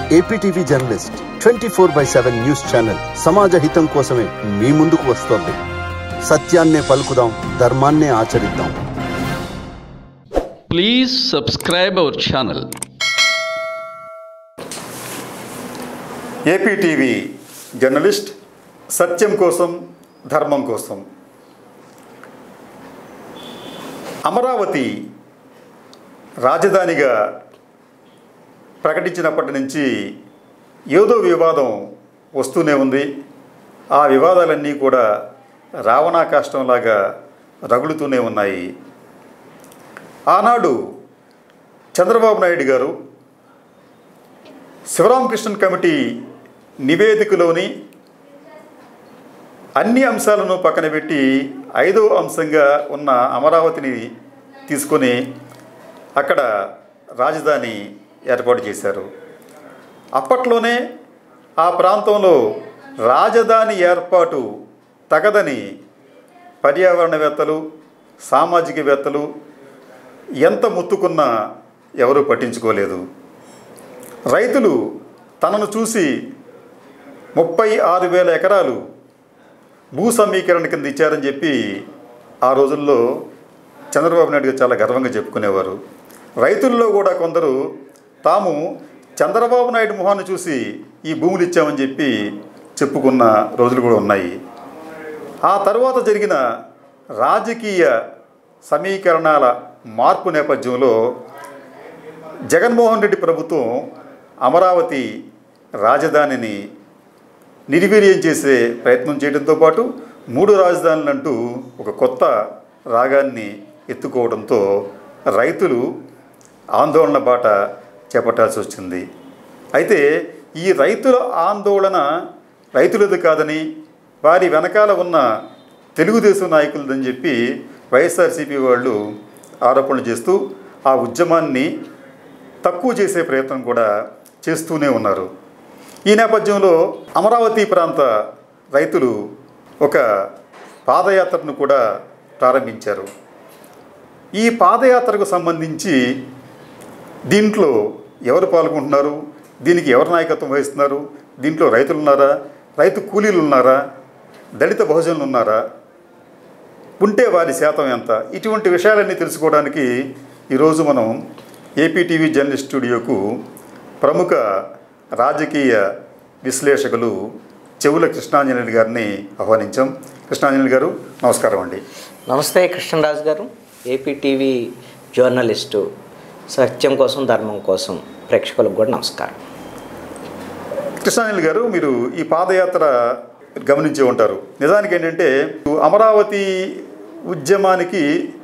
APTV journalist twenty four by seven news channel సమాజ హితం కోసమే మీ ముందుకు వస్తోంది సత్యాన్నే పలుకుదాం ధర్మాన్నే ఆచరిద్దాం Please subscribe our channel. AP TV journalist సత్యం కోసం ధర్మం కోసం అమరావతి రాజధానిగా ప్రకటించినప్పటి నుంచి ఏదో వివాదం వస్తూనే ఉంది ఆ వివాదాలన్నీ కూడా రావణాకాష్టంలాగా రగులుతూనే ఉన్నాయి ఆనాడు చంద్రబాబు నాయుడు గారు శివరామకృష్ణన్ కమిటీ నివేదికలోని అన్ని అంశాలను పక్కన పెట్టి ఐదో అంశంగా ఉన్న అమరావతిని తీసుకొని అక్కడ రాజధాని ఏర్పాటు చేశారు అప్పట్లోనే ఆ ప్రాంతంలో రాజధాని ఏర్పాటు తగదని పర్యావరణవేత్తలు సామాజికవేత్తలు ఎంత ముత్తుకున్నా ఎవరూ పట్టించుకోలేదు రైతులు తనను చూసి ముప్పై ఆరు వేల ఎకరాలు భూ సమీకరణ కింద ఇచ్చారని చెప్పి ఆ రోజుల్లో చంద్రబాబు నాయుడు గారు చాలా గర్వంగా చెప్పుకునేవారు రైతుల్లో కూడా కొందరు తాము చంద్రబాబు నాయుడు మొహాన్ని చూసి ఈ భూములు ఇచ్చామని చెప్పి చెప్పుకున్న రోజులు కూడా ఉన్నాయి ఆ తర్వాత జరిగిన రాజకీయ సమీకరణాల మార్పు నేపథ్యంలో జగన్మోహన్ రెడ్డి ప్రభుత్వం అమరావతి రాజధానిని నిర్వీర్యం చేసే ప్రయత్నం చేయడంతో పాటు మూడు రాజధానులంటూ ఒక కొత్త రాగాన్ని ఎత్తుకోవడంతో రైతులు ఆందోళన బాట చేపట్టాల్సి వచ్చింది అయితే ఈ రైతుల ఆందోళన రైతులది కాదని వారి వెనకాల ఉన్న తెలుగుదేశం నాయకులదని చెప్పి వైఎస్ఆర్సీపీ వాళ్ళు ఆరోపణలు చేస్తూ ఆ ఉద్యమాన్ని తక్కువ చేసే ప్రయత్నం కూడా చేస్తూనే ఉన్నారు ఈ నేపథ్యంలో అమరావతి ప్రాంత రైతులు ఒక పాదయాత్రను కూడా ప్రారంభించారు ఈ పాదయాత్రకు సంబంధించి దీంట్లో ఎవరు పాల్గొంటున్నారు దీనికి ఎవరు నాయకత్వం వహిస్తున్నారు దీంట్లో రైతులు ఉన్నారా రైతు కూలీలు ఉన్నారా దళిత బహుజనులు ఉన్నారా ఉంటే వారి శాతం ఎంత ఇటువంటి విషయాలన్నీ తెలుసుకోవడానికి ఈరోజు మనం ఏపీ టీవీ జర్నలిస్ట్ స్టూడియోకు ప్రముఖ రాజకీయ విశ్లేషకులు చెవుల కృష్ణాంజనేయులు గారిని ఆహ్వానించాం కృష్ణాంజనేయులు గారు నమస్కారం అండి నమస్తే కృష్ణరాజు గారు ఏపీ టీవీ జర్నలిస్టు సత్యం కోసం ధర్మం కోసం ప్రేక్షకులకు కూడా నమస్కారం కృష్ణాంజలి గారు మీరు ఈ పాదయాత్ర గమనించే ఉంటారు నిజానికి ఏంటంటే అమరావతి ఉద్యమానికి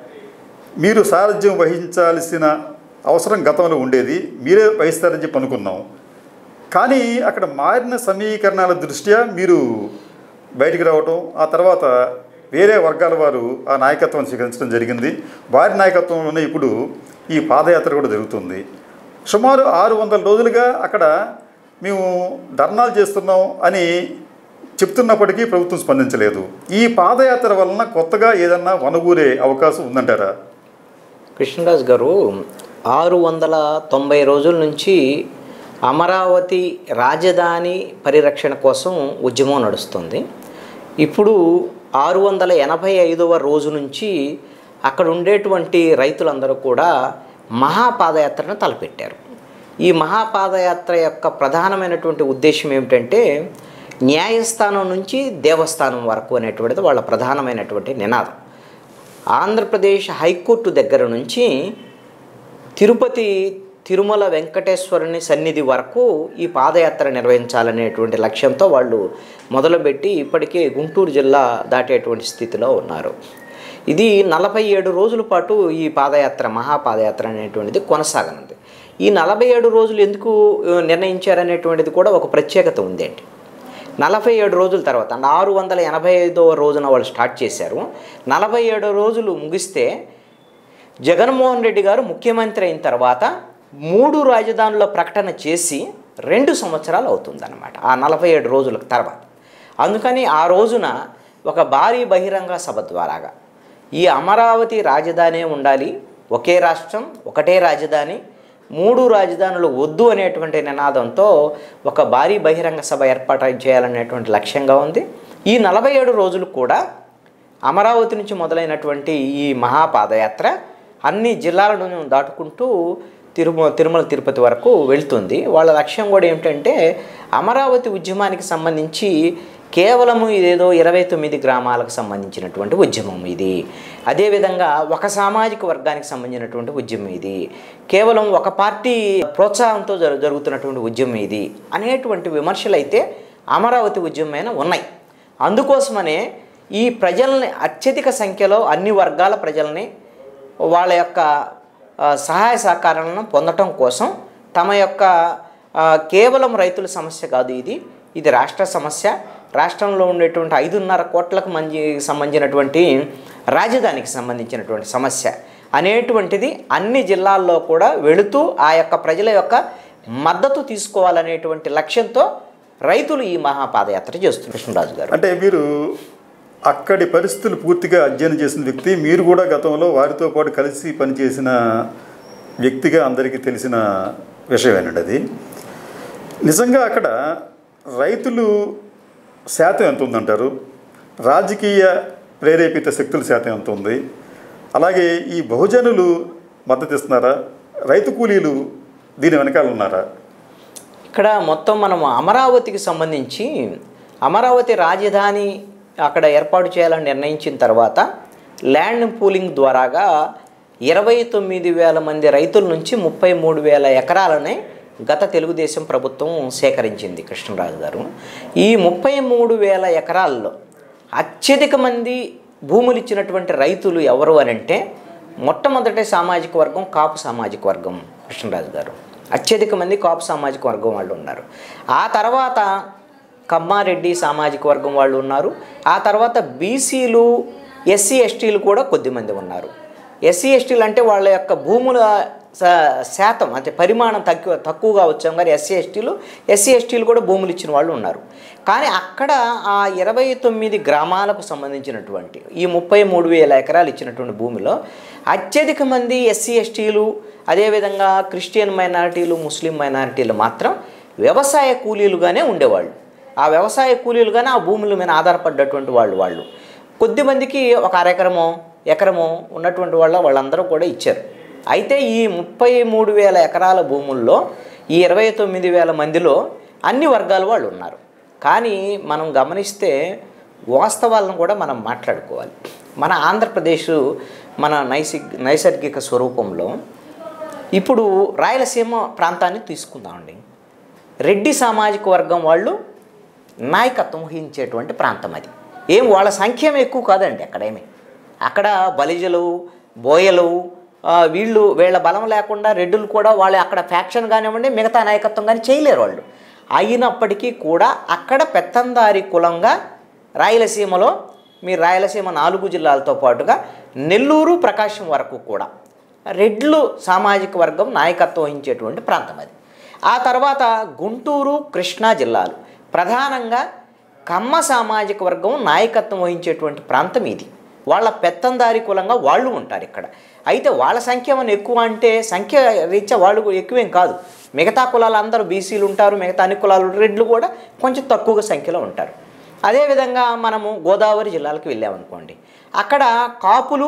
మీరు సారథ్యం వహించాల్సిన అవసరం గతంలో ఉండేది మీరే వహిస్తారని చెప్పి అనుకున్నాం కానీ అక్కడ మారిన సమీకరణాల దృష్ట్యా మీరు బయటికి రావటం ఆ తర్వాత వేరే వర్గాల వారు ఆ నాయకత్వం స్వీకరించడం జరిగింది వారి నాయకత్వంలోనే ఇప్పుడు ఈ పాదయాత్ర కూడా జరుగుతుంది సుమారు ఆరు వందల రోజులుగా అక్కడ మేము ధర్నాలు చేస్తున్నాం అని చెప్తున్నప్పటికీ ప్రభుత్వం స్పందించలేదు ఈ పాదయాత్ర వలన కొత్తగా ఏదన్నా వనగూరే అవకాశం ఉందంటారా కృష్ణరాజు గారు ఆరు వందల తొంభై రోజుల నుంచి అమరావతి రాజధాని పరిరక్షణ కోసం ఉద్యమం నడుస్తుంది ఇప్పుడు ఆరు వందల ఎనభై ఐదవ రోజు నుంచి అక్కడ ఉండేటువంటి రైతులందరూ కూడా మహాపాదయాత్రను తలపెట్టారు ఈ మహాపాదయాత్ర యొక్క ప్రధానమైనటువంటి ఉద్దేశం ఏమిటంటే న్యాయస్థానం నుంచి దేవస్థానం వరకు అనేటువంటిది వాళ్ళ ప్రధానమైనటువంటి నినాదం ఆంధ్రప్రదేశ్ హైకోర్టు దగ్గర నుంచి తిరుపతి తిరుమల వెంకటేశ్వరుని సన్నిధి వరకు ఈ పాదయాత్ర నిర్వహించాలనేటువంటి లక్ష్యంతో వాళ్ళు మొదలుపెట్టి ఇప్పటికే గుంటూరు జిల్లా దాటేటువంటి స్థితిలో ఉన్నారు ఇది నలభై ఏడు రోజుల పాటు ఈ పాదయాత్ర మహాపాదయాత్ర అనేటువంటిది కొనసాగనుంది ఈ నలభై ఏడు రోజులు ఎందుకు ఆ, నిర్ణయించారనేటువంటిది కూడా ఒక ప్రత్యేకత ఉందేంటి నలభై ఏడు రోజుల తర్వాత అంటే ఆరు వందల ఎనభై ఐదవ రోజున వాళ్ళు స్టార్ట్ చేశారు నలభై ఏడు రోజులు ముగిస్తే జగన్మోహన్ రెడ్డి గారు ముఖ్యమంత్రి అయిన తర్వాత మూడు రాజధానుల ప్రకటన చేసి రెండు సంవత్సరాలు అవుతుందన్నమాట ఆ నలభై ఏడు రోజుల తర్వాత అందుకని ఆ రోజున ఒక భారీ బహిరంగ సభ ద్వారాగా ఈ అమరావతి రాజధానే ఉండాలి ఒకే రాష్ట్రం ఒకటే రాజధాని మూడు రాజధానులు వద్దు అనేటువంటి నినాదంతో ఒక భారీ బహిరంగ సభ ఏర్పాటు చేయాలనేటువంటి లక్ష్యంగా ఉంది ఈ నలభై ఏడు రోజులు కూడా అమరావతి నుంచి మొదలైనటువంటి ఈ మహాపాదయాత్ర అన్ని జిల్లాలను దాటుకుంటూ తిరుమ తిరుమల తిరుపతి వరకు వెళ్తుంది వాళ్ళ లక్ష్యం కూడా ఏమిటంటే అమరావతి ఉద్యమానికి సంబంధించి కేవలము ఇదేదో ఇరవై తొమ్మిది గ్రామాలకు సంబంధించినటువంటి ఉద్యమం ఇది అదేవిధంగా ఒక సామాజిక వర్గానికి సంబంధించినటువంటి ఉద్యమం ఇది కేవలం ఒక పార్టీ ప్రోత్సాహంతో జరు జరుగుతున్నటువంటి ఉద్యమం ఇది అనేటువంటి విమర్శలు అయితే అమరావతి ఉద్యమమైన ఉన్నాయి అందుకోసమనే ఈ ప్రజల్ని అత్యధిక సంఖ్యలో అన్ని వర్గాల ప్రజల్ని వాళ్ళ యొక్క ఆ, సహాయ సహకారాలను పొందటం కోసం తమ యొక్క ఆ, కేవలం రైతుల సమస్య కాదు ఇది ఇది రాష్ట్ర సమస్య రాష్ట్రంలో ఉండేటువంటి ఐదున్నర కోట్లకు మంది సంబంధించినటువంటి రాజధానికి సంబంధించినటువంటి సమస్య అనేటువంటిది అన్ని జిల్లాల్లో కూడా వెళుతూ ఆ యొక్క ప్రజల యొక్క మద్దతు తీసుకోవాలనేటువంటి లక్ష్యంతో రైతులు ఈ మహాపాదయాత్ర చేస్తున్నారు కృష్ణరాజు గారు అంటే మీరు అక్కడి పరిస్థితులు పూర్తిగా అధ్యయనం చేసిన వ్యక్తి మీరు కూడా గతంలో వారితో పాటు కలిసి పనిచేసిన వ్యక్తిగా అందరికీ తెలిసిన విషయమేనండి అది నిజంగా అక్కడ రైతులు శాతం ఎంత ఉందంటారు రాజకీయ ప్రేరేపిత శక్తుల శాతం ఎంత ఉంది అలాగే ఈ బహుజనులు మద్దతు ఇస్తున్నారా రైతు కూలీలు దీని వెనకాల ఉన్నారా ఇక్కడ మొత్తం మనం అమరావతికి సంబంధించి అమరావతి రాజధాని అక్కడ ఏర్పాటు చేయాలని నిర్ణయించిన తర్వాత ల్యాండ్ పూలింగ్ ద్వారాగా ఇరవై తొమ్మిది వేల మంది రైతుల నుంచి ముప్పై మూడు వేల ఎకరాలని గత తెలుగుదేశం ప్రభుత్వం సేకరించింది కృష్ణరాజు గారు ఈ ముప్పై మూడు వేల ఎకరాల్లో అత్యధిక మంది భూములు ఇచ్చినటువంటి రైతులు ఎవరు అని అంటే మొట్టమొదటి సామాజిక వర్గం కాపు సామాజిక వర్గం కృష్ణరాజు గారు అత్యధిక మంది కాపు సామాజిక వర్గం వాళ్ళు ఉన్నారు ఆ తర్వాత కమ్మారెడ్డి సామాజిక వర్గం వాళ్ళు ఉన్నారు ఆ తర్వాత బీసీలు ఎస్సీ ఎస్టీలు కూడా కొద్దిమంది ఉన్నారు ఎస్సీ ఎస్టీలు అంటే వాళ్ళ యొక్క భూముల శా- శాతం అంటే పరిమాణం తక్కువ తక్కువగా వచ్చాం కానీ ఎస్సీ ఎస్టీలు ఎస్సీ ఎస్టీలు కూడా భూములు ఇచ్చిన వాళ్ళు ఉన్నారు కానీ అక్కడ ఆ ఇరవై తొమ్మిది గ్రామాలకు సంబంధించినటువంటి ఈ ముప్పై మూడు వేల ఎకరాలు ఇచ్చినటువంటి భూమిలో అత్యధిక మంది ఎస్సీ ఎస్టీలు అదేవిధంగా క్రిస్టియన్ మైనారిటీలు ముస్లిం మైనారిటీలు మాత్రం వ్యవసాయ కూలీలుగానే ఉండేవాళ్ళు ఆ వ్యవసాయ కూలీలుగానే ఆ భూముల మీద ఆధారపడ్డటువంటి వాళ్ళు వాళ్ళు కొద్దిమందికి ఒక అరెకరమో ఎకరమో ఉన్నటువంటి వాళ్ళ వాళ్ళందరూ కూడా ఇచ్చారు అయితే ఈ ముప్పై మూడు వేల ఎకరాల భూముల్లో ఈ ఇరవై తొమ్మిది వేల మందిలో అన్ని వర్గాల వాళ్ళు ఉన్నారు కానీ మనం గమనిస్తే వాస్తవాలను కూడా మనం మాట్లాడుకోవాలి మన ఆంధ్రప్రదేశ్ మన నైసి నైసర్గిక స్వరూపంలో ఇప్పుడు రాయలసీమ ప్రాంతాన్ని తీసుకుందామండి రెడ్డి సామాజిక వర్గం వాళ్ళు నాయకత్వం వహించేటువంటి ప్రాంతం అది ఏం వాళ్ళ సంఖ్య ఏమి ఎక్కువ కాదండి అక్కడేమి అక్కడ బలిజలు బోయలు ఆ, వీళ్ళు వీళ్ళ బలం లేకుండా రెడ్డులు కూడా వాళ్ళు అక్కడ ఫ్యాక్షన్ కానివ్వండి మిగతా నాయకత్వం కానీ చేయలేరు వాళ్ళు అయినప్పటికీ కూడా అక్కడ పెత్తందారి కులంగా రాయలసీమలో మీ రాయలసీమ నాలుగు జిల్లాలతో పాటుగా నెల్లూరు ప్రకాశం వరకు కూడా రెడ్లు సామాజిక వర్గం నాయకత్వం వహించేటువంటి ప్రాంతం అది ఆ తర్వాత గుంటూరు కృష్ణా జిల్లాలు ప్రధానంగా కమ్మ సామాజిక వర్గం నాయకత్వం వహించేటువంటి ప్రాంతం ఇది వాళ్ళ పెత్తందారి కులంగా వాళ్ళు ఉంటారు ఇక్కడ అయితే వాళ్ళ సంఖ్య ఏమైనా ఎక్కువ అంటే సంఖ్య రీత్యా వాళ్ళు కూడా ఎక్కువేం కాదు మిగతా కులాలు అందరూ బీసీలు ఉంటారు మిగతా అన్ని కులాలు రెడ్లు కూడా కొంచెం తక్కువగా సంఖ్యలో ఉంటారు అదేవిధంగా మనము గోదావరి జిల్లాలకు వెళ్ళామనుకోండి అక్కడ కాపులు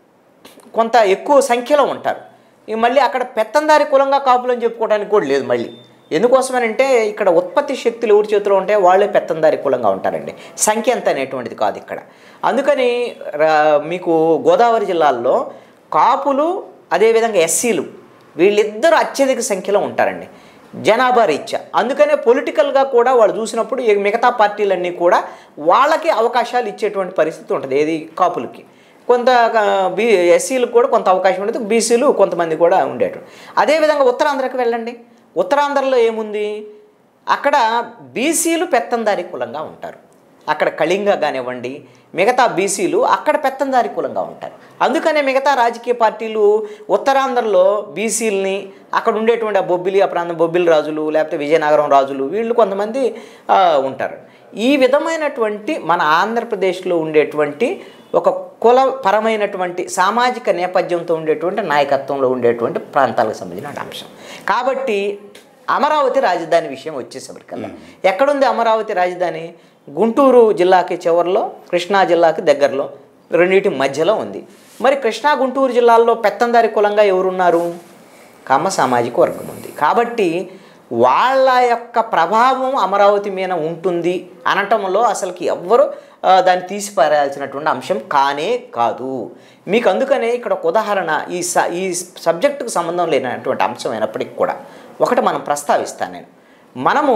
కొంత ఎక్కువ సంఖ్యలో ఉంటారు ఇక మళ్ళీ అక్కడ పెత్తందారి కులంగా కాపులు అని చెప్పుకోవడానికి కూడా లేదు మళ్ళీ ఎందుకోసమనంటే ఇక్కడ ఉత్పత్తి శక్తులు ఎవరి చేతిలో ఉంటే వాళ్ళే పెత్తందారి కులంగా ఉంటారండి సంఖ్య ఎంత అనేటువంటిది కాదు ఇక్కడ అందుకని రా- మీకు గోదావరి జిల్లాల్లో కాపులు అదేవిధంగా ఎస్సీలు వీళ్ళిద్దరూ అత్యధిక సంఖ్యలో ఉంటారండి జనాభా రీత్యా అందుకనే పొలిటికల్గా కూడా వాళ్ళు చూసినప్పుడు ఈ మిగతా పార్టీలన్నీ కూడా వాళ్ళకి అవకాశాలు ఇచ్చేటువంటి పరిస్థితి ఉంటుంది ఏది కాపులకి కొంత ఆ, బీ ఎస్సీలకు కూడా కొంత అవకాశం ఉంటుంది బీసీలు కొంతమంది కూడా ఉండేటు అదేవిధంగా ఉత్తరాంధ్రకి వెళ్ళండి ఉత్తరాంధ్రలో ఏముంది అక్కడ బీసీలు పెత్తందారి కులంగా ఉంటారు అక్కడ కళింగ కానివ్వండి మిగతా బీసీలు అక్కడ పెత్తందారి కులంగా ఉంటారు అందుకనే మిగతా రాజకీయ పార్టీలు ఉత్తరాంధ్రలో బీసీలని అక్కడ ఉండేటువంటి ఆ బొబ్బిలి ఆ ప్రాంతం బొబ్బిలి రాజులు లేకపోతే విజయనగరం రాజులు వీళ్ళు కొంతమంది ఆ, ఉంటారు ఈ విధమైనటువంటి మన ఆంధ్రప్రదేశ్లో ఉండేటువంటి ఒక కులపరమైనటువంటి సామాజిక నేపథ్యంతో ఉండేటువంటి నాయకత్వంలో ఉండేటువంటి ప్రాంతాలకు సంబంధించిన అంశం కాబట్టి అమరావతి రాజధాని విషయం వచ్చేసరికల్లా ఎక్కడుంది అమరావతి రాజధాని గుంటూరు జిల్లాకి చివరిలో కృష్ణా జిల్లాకి దగ్గరలో రెండింటి మధ్యలో ఉంది మరి కృష్ణా గుంటూరు జిల్లాల్లో పెత్తందారి కులంగా ఎవరున్నారు కమ్మ సామాజిక వర్గం ఉంది కాబట్టి వాళ్ళ యొక్క ప్రభావం అమరావతి మీద ఉంటుంది అనటంలో అసలుకి ఎవ్వరు ఆ, దాన్ని తీసిపారేయాల్సినటువంటి అంశం కానే కాదు మీకు అందుకనే ఇక్కడ ఒక ఉదాహరణ ఈ స ఈ సబ్జెక్టుకు సంబంధం లేనటువంటి అంశం అయినప్పటికీ కూడా ఒకటి మనం ప్రస్తావిస్తాను నేను మనము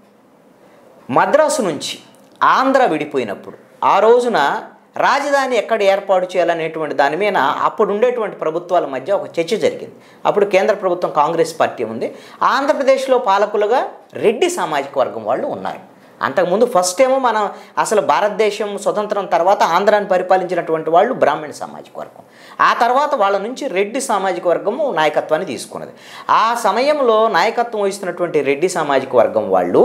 మద్రాసు నుంచి ఆంధ్ర విడిపోయినప్పుడు ఆ రోజున రాజధాని ఎక్కడ ఏర్పాటు చేయాలనేటువంటి దాని మీద అప్పుడు ఉండేటువంటి ప్రభుత్వాల మధ్య ఒక చర్చ జరిగింది అప్పుడు కేంద్ర ప్రభుత్వం కాంగ్రెస్ పార్టీ ఉంది ఆంధ్రప్రదేశ్లో పాలకులుగా రెడ్డి సామాజిక వర్గం వాళ్ళు ఉన్నారు అంతకుముందు ఫస్ట్ ఏమో మనం అసలు భారతదేశం స్వతంత్రం తర్వాత ఆంధ్రాన్ని పరిపాలించినటువంటి వాళ్ళు బ్రాహ్మణ సామాజిక వర్గం ఆ తర్వాత వాళ్ళ నుంచి రెడ్డి సామాజిక వర్గము నాయకత్వాన్ని తీసుకున్నది ఆ సమయంలో నాయకత్వం వహిస్తున్నటువంటి రెడ్డి సామాజిక వర్గం వాళ్ళు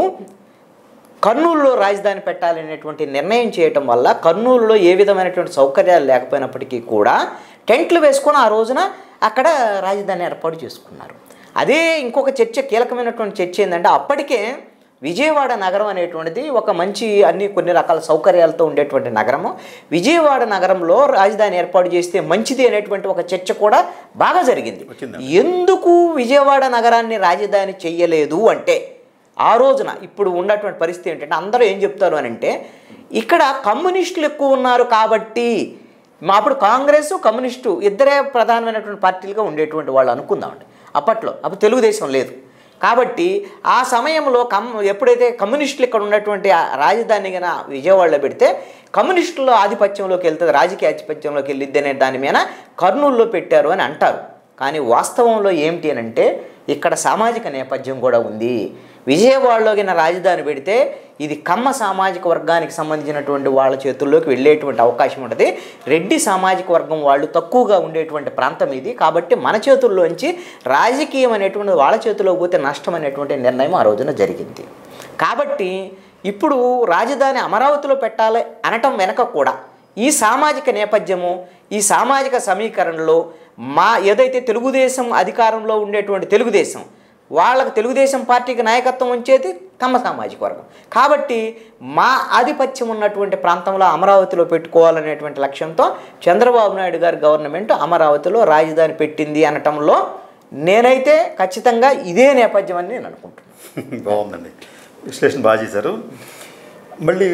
కర్నూలులో రాజధాని పెట్టాలనేటువంటి నిర్ణయం చేయటం వల్ల కర్నూలులో ఏ విధమైనటువంటి సౌకర్యాలు లేకపోయినప్పటికీ కూడా టెంట్లు వేసుకొని ఆ రోజున అక్కడ రాజధాని ఏర్పాటు చేసుకున్నారు అదే ఇంకొక చర్చ కీలకమైనటువంటి చర్చ ఏంటంటే అప్పటికే విజయవాడ నగరం అనేటువంటిది ఒక మంచి అన్ని కొన్ని రకాల సౌకర్యాలతో ఉండేటువంటి నగరము విజయవాడ నగరంలో రాజధాని ఏర్పాటు చేస్తే మంచిది అనేటువంటి ఒక చర్చ కూడా బాగా జరిగింది ఎందుకు విజయవాడ నగరాన్ని రాజధాని చెయ్యలేదు అంటే ఆ రోజున ఇప్పుడు ఉన్నటువంటి పరిస్థితి ఏంటంటే అందరూ ఏం చెప్తారు అని అంటే ఇక్కడ కమ్యూనిస్టులు ఎక్కువ ఉన్నారు కాబట్టి మా అప్పుడు కాంగ్రెస్ కమ్యూనిస్టు ఇద్దరే ప్రధానమైనటువంటి పార్టీలుగా ఉండేటువంటి వాళ్ళు అనుకుందామండి అప్పట్లో అప్పుడు తెలుగుదేశం లేదు కాబట్టి ఆ సమయంలో కమ్ ఎప్పుడైతే కమ్యూనిస్టులు ఇక్కడ ఉన్నటువంటి ఆ రాజధాని కనుక విజయవాడలో పెడితే కమ్యూనిస్టుల ఆధిపత్యంలోకి వెళ్తుంది రాజకీయ ఆధిపత్యంలోకి వెళ్ళిద్ది అనే దాని మీద కర్నూలులో పెట్టారు అని అంటారు కానీ వాస్తవంలో ఏమిటి అని అంటే ఇక్కడ సామాజిక నేపథ్యం కూడా ఉంది విజయవాడలో కింద రాజధాని పెడితే ఇది కమ్మ సామాజిక వర్గానికి సంబంధించినటువంటి వాళ్ళ చేతుల్లోకి వెళ్ళేటువంటి అవకాశం ఉంటుంది రెడ్డి సామాజిక వర్గం వాళ్ళు తక్కువగా ఉండేటువంటి ప్రాంతం ఇది కాబట్టి మన చేతుల్లోంచి రాజకీయం అనేటువంటి వాళ్ళ చేతిలో పోతే నష్టం అనేటువంటి నిర్ణయం ఆ రోజున జరిగింది కాబట్టి ఇప్పుడు రాజధాని అమరావతిలో పెట్టాలి అనటం వెనక కూడా ఈ సామాజిక నేపథ్యము ఈ సామాజిక సమీకరణలో మా ఏదైతే తెలుగుదేశం అధికారంలో ఉండేటువంటి తెలుగుదేశం వాళ్ళకు తెలుగుదేశం పార్టీకి నాయకత్వం ఉంచేది కమ్మ సామాజిక వర్గం కాబట్టి మా ఆధిపత్యం ఉన్నటువంటి ప్రాంతంలో అమరావతిలో పెట్టుకోవాలనేటువంటి లక్ష్యంతో చంద్రబాబు నాయుడు గారి గవర్నమెంట్ అమరావతిలో రాజధాని పెట్టింది అనటంలో నేనైతే ఖచ్చితంగా ఇదే నేపథ్యం అని నేను అనుకుంటున్నాను బాగుందండి విశ్లేషణ బాగా చేశారు మళ్ళీ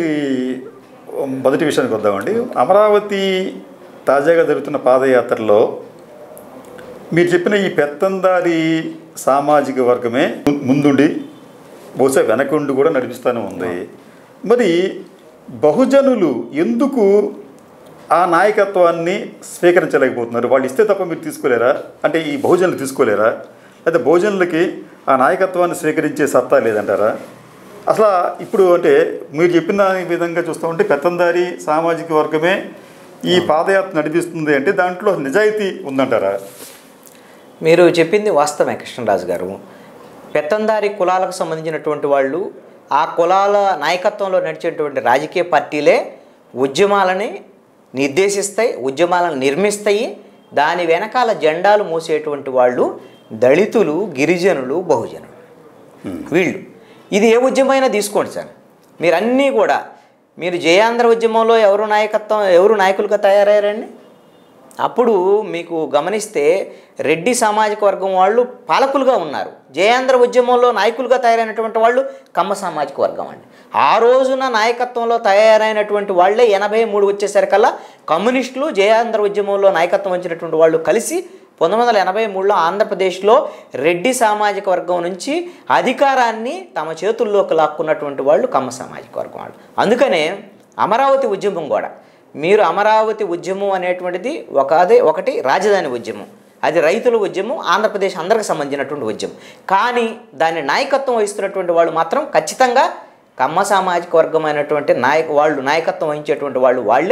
మొదటి విషయానికి వద్దామండి అమరావతి తాజాగా జరుగుతున్న పాదయాత్రలో మీరు చెప్పిన ఈ పెత్తందారి సామాజిక వర్గమే ము- ముందుండి బహుశా వెనకుండి కూడా నడిపిస్తూనే ఉంది మరి బహుజనులు ఎందుకు ఆ నాయకత్వాన్ని స్వీకరించలేకపోతున్నారు వాళ్ళు ఇస్తే తప్ప మీరు తీసుకోలేరా అంటే ఈ బహుజనులు తీసుకోలేరా లేదా బహుజనులకి ఆ నాయకత్వాన్ని స్వీకరించే సత్తా లేదంటారా అసలు ఇప్పుడు అంటే మీరు చెప్పిన విధంగా చూస్తూ ఉంటే పెత్తందారి సామాజిక వర్గమే ఈ పాదయాత్ర నడిపిస్తుంది అంటే దాంట్లో నిజాయితీ ఉందంటారా మీరు చెప్పింది వాస్తవమే కృష్ణరాజు గారు పెత్తందారి కులాలకు సంబంధించినటువంటి వాళ్ళు ఆ కులాల నాయకత్వంలో నడిచేటువంటి రాజకీయ పార్టీలే ఉద్యమాలని నిర్దేశిస్తాయి ఉద్యమాలను నిర్మిస్తాయి దాని వెనకాల జెండాలు మోసేటువంటి వాళ్ళు దళితులు గిరిజనులు బహుజనులు వీళ్ళు ఇది ఏ ఉద్యమైనా తీసుకోండి సార్ మీరు అన్నీ కూడా మీరు జయాంధ్ర ఉద్యమంలో ఎవరు నాయకత్వం ఎవరు నాయకులుగా తయారయ్యారండి అప్పుడు మీకు గమనిస్తే రెడ్డి సామాజిక వర్గం వాళ్ళు పాలకులుగా ఉన్నారు జయాంధ్ర ఉద్యమంలో నాయకులుగా తయారైనటువంటి వాళ్ళు కమ్మ సామాజిక వర్గం అండి ఆ రోజున నాయకత్వంలో తయారైనటువంటి వాళ్ళే ఎనభై మూడు వచ్చేసరికల్లా కమ్యూనిస్టులు జయాంధ్ర ఉద్యమంలో నాయకత్వం వచ్చినటువంటి వాళ్ళు కలిసి పంతొమ్మిది వందల ఎనభై మూడులో ఆంధ్రప్రదేశ్లో రెడ్డి సామాజిక వర్గం నుంచి అధికారాన్ని తమ చేతుల్లోకి లాక్కున్నటువంటి వాళ్ళు కమ్మ సామాజిక వర్గం వాళ్ళు అందుకనే అమరావతి ఉద్యమం కూడా మీరు అమరావతి ఉద్యమం అనేటువంటిది ఒక అదే ఒకటి రాజధాని ఉద్యమం అది రైతుల ఉద్యమం ఆంధ్రప్రదేశ్ అందరికి సంబంధించినటువంటి ఉద్యమం కానీ దాని నాయకత్వం వహిస్తున్నటువంటి వాళ్ళు మాత్రం ఖచ్చితంగా కమ్మ సామాజిక వర్గమైనటువంటి నాయక వాళ్ళు నాయకత్వం వహించేటువంటి వాళ్ళు వాళ్ళే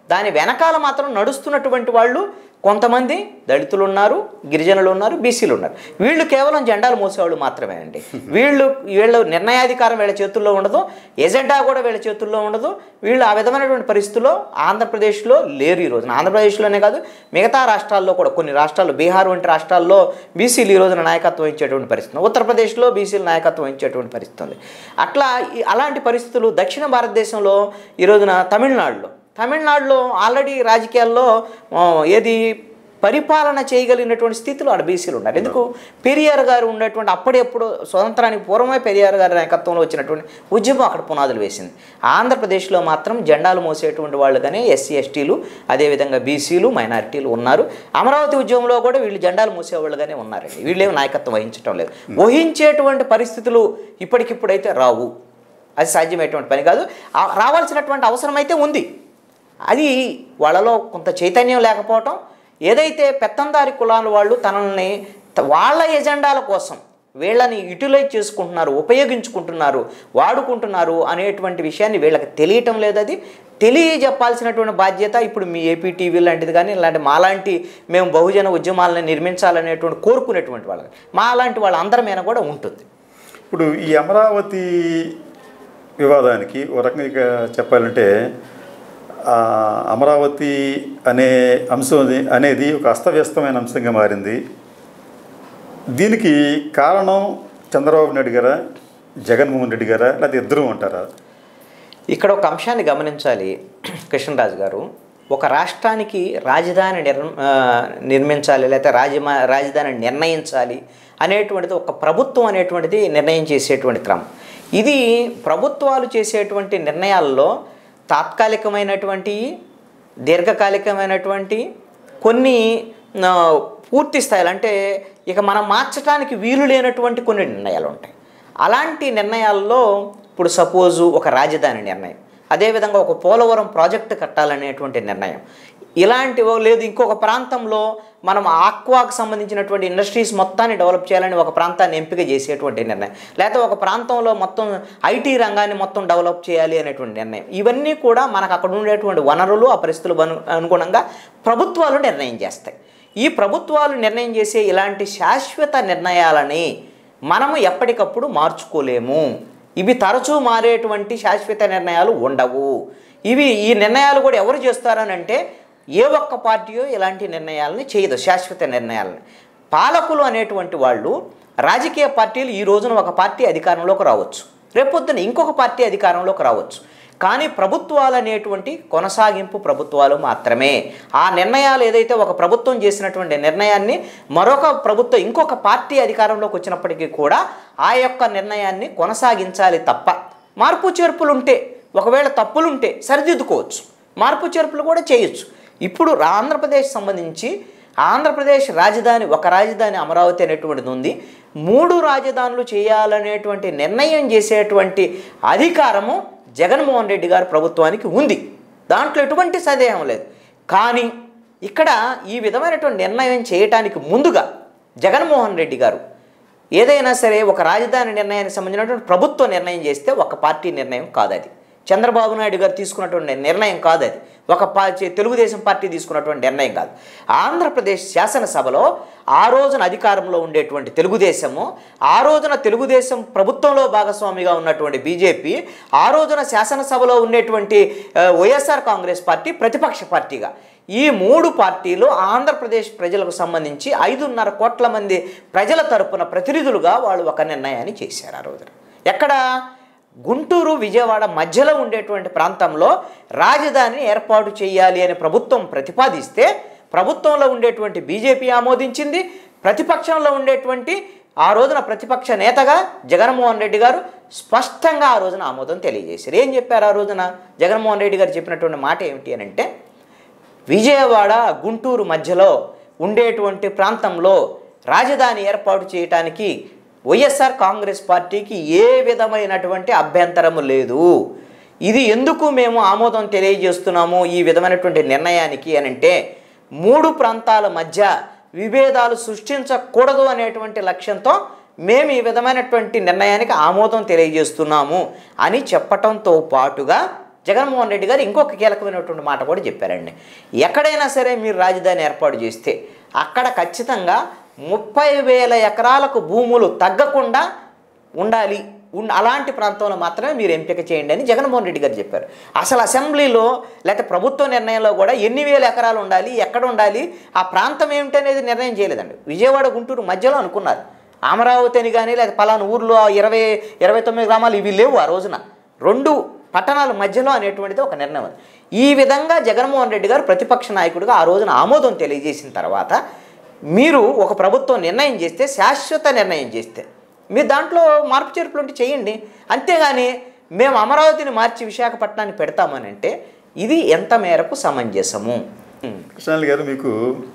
దాని వెనకాల మాత్రం నడుస్తున్నటువంటి వాళ్ళు కొంతమంది దళితులు ఉన్నారు గిరిజనులు ఉన్నారు బీసీలు ఉన్నారు వీళ్ళు కేవలం జెండాలు మోసేవాళ్ళు మాత్రమే అండి వీళ్ళు వీళ్ళ నిర్ణయాధికారం వీళ్ళ చేతుల్లో ఉండదు ఎజెండా కూడా వీళ్ళ చేతుల్లో ఉండదు వీళ్ళు ఆ విధమైనటువంటి పరిస్థితుల్లో ఆంధ్రప్రదేశ్లో లేరు ఈ రోజున ఆంధ్రప్రదేశ్లోనే కాదు మిగతా రాష్ట్రాల్లో కూడా కొన్ని రాష్ట్రాల్లో బీహార్ వంటి రాష్ట్రాల్లో బీసీలు ఈ రోజున నాయకత్వం ఇచ్చేటువంటి పరిస్థితి ఉంది. ఉత్తరప్రదేశ్లో బీసీలు నాయకత్వం ఇచ్చేటువంటి పరిస్థితి ఉంది అట్లా ఈ- అలాంటి పరిస్థితులు దక్షిణ భారతదేశంలో ఈ రోజున తమిళనాడులో తమిళనాడులో ఆల్రెడీ రాజకీయాల్లో ఆ, ఏది పరిపాలన చేయగలిగినటువంటి స్థితిలో ఆడ బీసీలు ఉన్నారు ఎందుకు పెరియార్ గారు ఉన్నటువంటి అప్పుడెప్పుడు స్వతంత్రానికి పూర్వమే పెరియార్ గారి నాయకత్వంలో వచ్చినటువంటి ఉద్యమం అక్కడ పునాదులు వేసింది ఆంధ్రప్రదేశ్లో మాత్రం జెండాలు మోసేటువంటి వాళ్ళుగానే ఎస్సీ ఎస్టీలు అదేవిధంగా బీసీలు మైనారిటీలు ఉన్నారు అమరావతి ఉద్యమంలో కూడా వీళ్ళు జెండాలు మూసేవాళ్ళుగానే ఉన్నారండి వీళ్ళేం నాయకత్వం వహించడం లేదు వహించేటువంటి పరిస్థితులు ఇప్పటికిప్పుడైతే రావు అది సాధ్యమైనటువంటి పని కాదు ఆ- రావాల్సినటువంటి అవసరం అయితే ఉంది అది వాళ్ళలో కొంత చైతన్యం లేకపోవటం ఏదైతే పెత్తందారి కులాల వాళ్ళు తనల్ని త- వాళ్ళ ఎజెండాల కోసం వీళ్ళని యూటిలైజ్ చేసుకుంటున్నారు ఉపయోగించుకుంటున్నారు వాడుకుంటున్నారు అనేటువంటి విషయాన్ని వీళ్ళకి తెలియటం లేదు అది తెలియజెప్పాల్సినటువంటి బాధ్యత ఇప్పుడు మీ ఏపీ టీవీ లాంటిది కానీ ఇలాంటి మాలాంటి మేము బహుజన ఉద్యమాలను నిర్మించాలనేటువంటి కోరుకునేటువంటి వాళ్ళకి మాలాంటి వాళ్ళందరి మీద కూడా ఉంటుంది ఇప్పుడు ఈ అమరావతి వివాదానికి ఒక రకంగా ఇక చెప్పాలంటే ఆ అమరావతి అనే అంశం అది- అనేది ఒక అస్తవ్యస్తమైన అంశంగా మారింది దీనికి కారణం చంద్రబాబు నాయుడు గారా జగన్మోహన్ రెడ్డి గారా లేకపోతే ఇద్దరు అంటారా ఇక్కడ ఒక అంశాన్ని గమనించాలి కృష్ణరాజు గారు ఒక రాష్ట్రానికి రాజధాని నిర్ ఆ, నిర్మించాలి లేకపోతే రాజమా రాజధాని నిర్ణయించాలి అనేటువంటిది ఒక ప్రభుత్వం అనేటువంటిది నిర్ణయం చేసేటువంటి క్రమం ఇది ప్రభుత్వాలు చేసేటువంటి నిర్ణయాల్లో తాత్కాలికమైనటువంటి దీర్ఘకాలికమైనటువంటి కొన్ని ఆ, పూర్తి స్థాయిలో అంటే ఇక మనం మార్చడానికి వీలు లేనటువంటి కొన్ని నిర్ణయాలు ఉంటాయి అలాంటి నిర్ణయాల్లో ఇప్పుడు సపోజు ఒక రాజధాని నిర్ణయం అదేవిధంగా ఒక పోలవరం ప్రాజెక్టు కట్టాలనేటువంటి నిర్ణయం ఇలాంటివో లేదు ఇంకొక ప్రాంతంలో మనం ఆక్వాకు సంబంధించినటువంటి ఇండస్ట్రీస్ మొత్తాన్ని డెవలప్ చేయాలని ఒక ప్రాంతాన్ని ఎంపిక చేసేటువంటి నిర్ణయం లేకపోతే ఒక ప్రాంతంలో మొత్తం ఐటీ రంగాన్ని మొత్తం డెవలప్ చేయాలి అనేటువంటి నిర్ణయం ఇవన్నీ కూడా మనకు అక్కడ ఉండేటువంటి వనరులు ఆ పరిస్థితులు అను అనుగుణంగా ప్రభుత్వాలు నిర్ణయం చేస్తాయి ఈ ప్రభుత్వాలు నిర్ణయం చేసే ఇలాంటి శాశ్వత నిర్ణయాలని మనము ఎప్పటికప్పుడు మార్చుకోలేము ఇవి తరచూ మారేటువంటి శాశ్వత నిర్ణయాలు ఉండవు ఇవి ఈ నిర్ణయాలు కూడా ఎవరు చేస్తారని అంటే ఏ ఒక్క పార్టీయో ఇలాంటి నిర్ణయాలని చేయదు శాశ్వత నిర్ణయాలని పాలకులు అనేటువంటి వాళ్ళు రాజకీయ పార్టీలు ఈ రోజున ఒక పార్టీ అధికారంలోకి రావచ్చు రేపొద్దున ఇంకొక పార్టీ అధికారంలోకి రావచ్చు కానీ ప్రభుత్వాలు అనేటువంటి కొనసాగింపు ప్రభుత్వాలు మాత్రమే ఆ నిర్ణయాలు ఏదైతే ఒక ప్రభుత్వం చేసినటువంటి నిర్ణయాన్ని మరొక ప్రభుత్వం ఇంకొక పార్టీ అధికారంలోకి వచ్చినప్పటికీ కూడా ఆ యొక్క నిర్ణయాన్ని కొనసాగించాలి తప్ప మార్పు చేర్పులు ఉంటే ఒకవేళ తప్పులు ఉంటే సరిదిద్దుకోవచ్చు మార్పు చేర్పులు కూడా చేయొచ్చు ఇప్పుడు ఆంధ్రప్రదేశ్ సంబంధించి ఆంధ్రప్రదేశ్ రాజధాని ఒక రాజధాని అమరావతి అనేటువంటిది ఉంది మూడు రాజధానులు చేయాలనేటువంటి నిర్ణయం చేసేటువంటి అధికారము జగన్మోహన్ రెడ్డి గారి ప్రభుత్వానికి ఉంది దాంట్లో ఎటువంటి సందేహం లేదు కానీ ఇక్కడ ఈ విధమైనటువంటి నిర్ణయం చేయటానికి ముందుగా జగన్మోహన్ రెడ్డి గారు ఏదైనా సరే ఒక రాజధాని నిర్ణయానికి సంబంధించినటువంటి ప్రభుత్వ నిర్ణయం చేస్తే ఒక పార్టీ నిర్ణయం కాదు అది చంద్రబాబు నాయుడు గారు తీసుకున్నటువంటి నిర్ణయం కాదు అది ఒక పా తెలుగుదేశం పార్టీ తీసుకున్నటువంటి నిర్ణయం కాదు ఆంధ్రప్రదేశ్ శాసనసభలో ఆ రోజున అధికారంలో ఉండేటువంటి తెలుగుదేశము ఆ రోజున తెలుగుదేశం ప్రభుత్వంలో భాగస్వామిగా ఉన్నటువంటి బీజేపీ ఆ రోజున శాసనసభలో ఉండేటువంటి ఆ, వైఎస్ఆర్ కాంగ్రెస్ పార్టీ ప్రతిపక్ష పార్టీగా ఈ మూడు పార్టీలు ఆంధ్రప్రదేశ్ ప్రజలకు సంబంధించి ఐదున్నర కోట్ల మంది ప్రజల తరపున ప్రతినిధులుగా వాళ్ళు ఒక నిర్ణయాన్ని చేశారు ఆ రోజున ఎక్కడ గుంటూరు విజయవాడ మధ్యలో ఉండేటువంటి ప్రాంతంలో రాజధాని ఏర్పాటు చేయాలి అని ప్రభుత్వం ప్రతిపాదిస్తే ప్రభుత్వంలో ఉండేటువంటి బీజేపీ ఆమోదించింది ప్రతిపక్షంలో ఉండేటువంటి ఆ రోజున ప్రతిపక్ష నేతగా జగన్మోహన్ రెడ్డి గారు స్పష్టంగా ఆ రోజున ఆమోదం తెలియజేశారు ఏం చెప్పారు ఆ రోజున జగన్మోహన్ రెడ్డి గారు చెప్పినటువంటి మాట ఏమిటి అని అంటే విజయవాడ గుంటూరు మధ్యలో ఉండేటువంటి ప్రాంతంలో రాజధాని ఏర్పాటు చేయటానికి వైఎస్ఆర్ కాంగ్రెస్ పార్టీకి ఏ విధమైనటువంటి అభ్యంతరము లేదు ఇది ఎందుకు మేము ఆమోదం తెలియజేస్తున్నాము ఈ విధమైనటువంటి నిర్ణయానికి అని అంటే మూడు ప్రాంతాల మధ్య విభేదాలు సృష్టించకూడదు అనేటువంటి లక్ష్యంతో మేము ఈ విధమైనటువంటి నిర్ణయానికి ఆమోదం తెలియజేస్తున్నాము అని చెప్పటంతో పాటుగా జగన్మోహన్ రెడ్డి గారు ఇంకొక కీలకమైనటువంటి మాట కూడా చెప్పారండి ఎక్కడైనా సరే మీరు రాజధాని ఏర్పాటు చేస్తే అక్కడ ఖచ్చితంగా ముప్పై వేల ఎకరాలకు భూములు తగ్గకుండా ఉండాలి ఉన్ అలాంటి ప్రాంతంలో మాత్రమే మీరు ఎంపిక చేయండి అని జగన్మోహన్ రెడ్డి గారు చెప్పారు అసలు అసెంబ్లీలో లేకపోతే ప్రభుత్వ నిర్ణయంలో కూడా ఎన్ని వేల ఎకరాలు ఉండాలి ఎక్కడ ఉండాలి ఆ ప్రాంతం ఏమిటి అనేది నిర్ణయం చేయలేదండి విజయవాడ గుంటూరు మధ్యలో అనుకున్నారు అమరావతి అని కానీ లేదా పలానా ఊర్లో ఇరవై ఇరవై తొమ్మిది గ్రామాలు ఇవి లేవు ఆ రోజున రెండు పట్టణాల మధ్యలో అనేటువంటిది ఒక నిర్ణయం అది. ఈ విధంగా జగన్మోహన్ రెడ్డి గారు ప్రతిపక్ష నాయకుడిగా ఆ రోజున ఆమోదం తెలియజేసిన తర్వాత మీరు ఒక ప్రభుత్వం నిర్ణయం చేస్తే శాశ్వత నిర్ణయం చేస్తే మీరు దాంట్లో మార్పు చేర్పులు ఉంటే చేయండి అంతేగాని మేము అమరావతిని మార్చి విశాఖపట్నాన్ని పెడతామని అంటే ఇది ఎంత మేరకు సమంజసము కృష్ణాలి గారు మీకు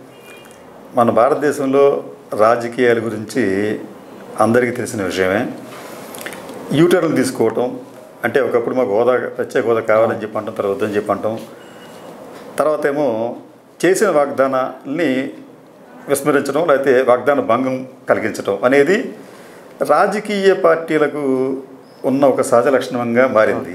మన భారతదేశంలో రాజకీయాల గురించి అందరికీ తెలిసిన విషయమే యూటర్న్ తీసుకోవటం అంటే ఒకప్పుడు మాకు హోదా ప్రత్యేక హోదా కావాలని చెప్పి అంటాం తర్వాత వద్దని చెప్పి అంటాం తర్వాత ఏమో చేసిన వాగ్దానాల్ని విస్మరించడం లేకపోతే వాగ్దాన భంగం కలిగించడం అనేది రాజకీయ పార్టీలకు ఉన్న ఒక సహజ లక్షణంగా మారింది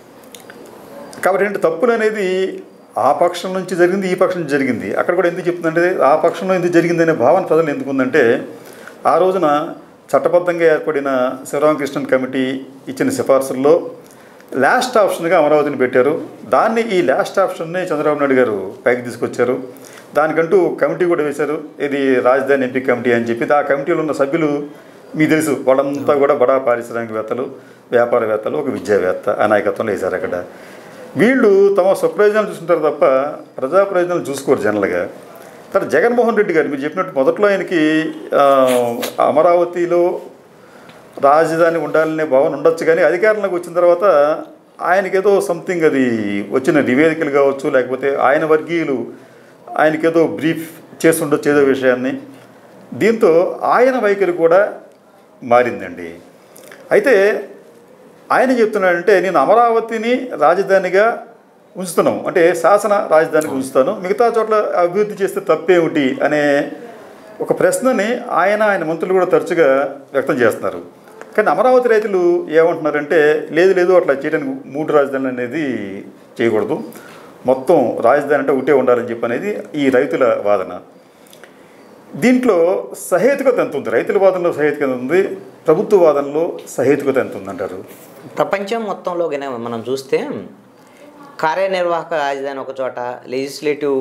కాబట్టి ఏంటి తప్పులు అనేది ఆ పక్షం నుంచి జరిగింది ఈ పక్షం నుంచి జరిగింది అక్కడ కూడా ఎందుకు చెప్తుందంటే ఆ పక్షంలో ఎందుకు జరిగింది అనే భావన ప్రజలు ఎందుకు ఉందంటే ఆ రోజున చట్టబద్ధంగా ఏర్పడిన శివరామకృష్ణన్ కమిటీ ఇచ్చిన సిఫార్సుల్లో లాస్ట్ ఆప్షన్గా అమరావతిని పెట్టారు దాన్ని ఈ లాస్ట్ ఆప్షన్ని చంద్రబాబు నాయుడు గారు పైకి తీసుకొచ్చారు దానికంటూ కమిటీ కూడా వేశారు ఇది రాజధాని ఎంపీ కమిటీ అని చెప్పి ఆ కమిటీలో ఉన్న సభ్యులు మీకు తెలుసు వాళ్ళంతా కూడా బడా పారిశ్రామికవేత్తలు వ్యాపారవేత్తలు ఒక విద్యావేత్త ఆ నాయకత్వంలో వేశారు అక్కడ వీళ్ళు తమ స్వప్రయోజనాలు చూసుకుంటారు తప్ప ప్రజా ప్రయోజనాలు చూసుకోరు జనరల్గా తర్వాత జగన్మోహన్ రెడ్డి గారు మీరు చెప్పినట్టు మొదట్లో ఆయనకి ఆ, అమరావతిలో రాజధాని ఉండాలనే భావన ఉండొచ్చు కానీ అధికారంలోకి వచ్చిన తర్వాత ఆయనకేదో సంథింగ్ అది వచ్చిన నివేదికలు కావచ్చు లేకపోతే ఆయన వర్గీయులు ఆయనకేదో బ్రీఫ్ చేసి ఉండొచ్చు ఏదో విషయాన్ని దీంతో ఆయన వైఖరి కూడా మారిందండి అయితే ఆయన చెప్తున్నాడంటే నేను అమరావతిని రాజధానిగా ఉంచుతున్నాం అంటే శాసన రాజధానిగా ఉంచుతాను మిగతా చోట్ల అభివృద్ధి చేస్తే తప్పేమిటి అనే ఒక ప్రశ్నని ఆయన ఆయన మంత్రులు కూడా తరచుగా వ్యక్తం చేస్తున్నారు కానీ అమరావతి రైతులు ఏమంటున్నారంటే లేదు లేదు అట్లా చేయడానికి మూడు రాజధానులు అనేది చేయకూడదు మొత్తం రాజధాని అంటే ఒకటే ఉండాలని చెప్పి అనేది ఈ రైతుల వాదన దీంట్లో సహేతుకత ఎంత ఉంది రైతుల వాదనలో సహేతుకత ఎంత ఉంది ప్రభుత్వ వాదనలో సహేతుకత ఎంత ఉందంటారు ప్రపంచం మొత్తంలో గనే మనం చూస్తే కార్యనిర్వాహక రాజధాని ఒక చోట లెజిస్లేటివ్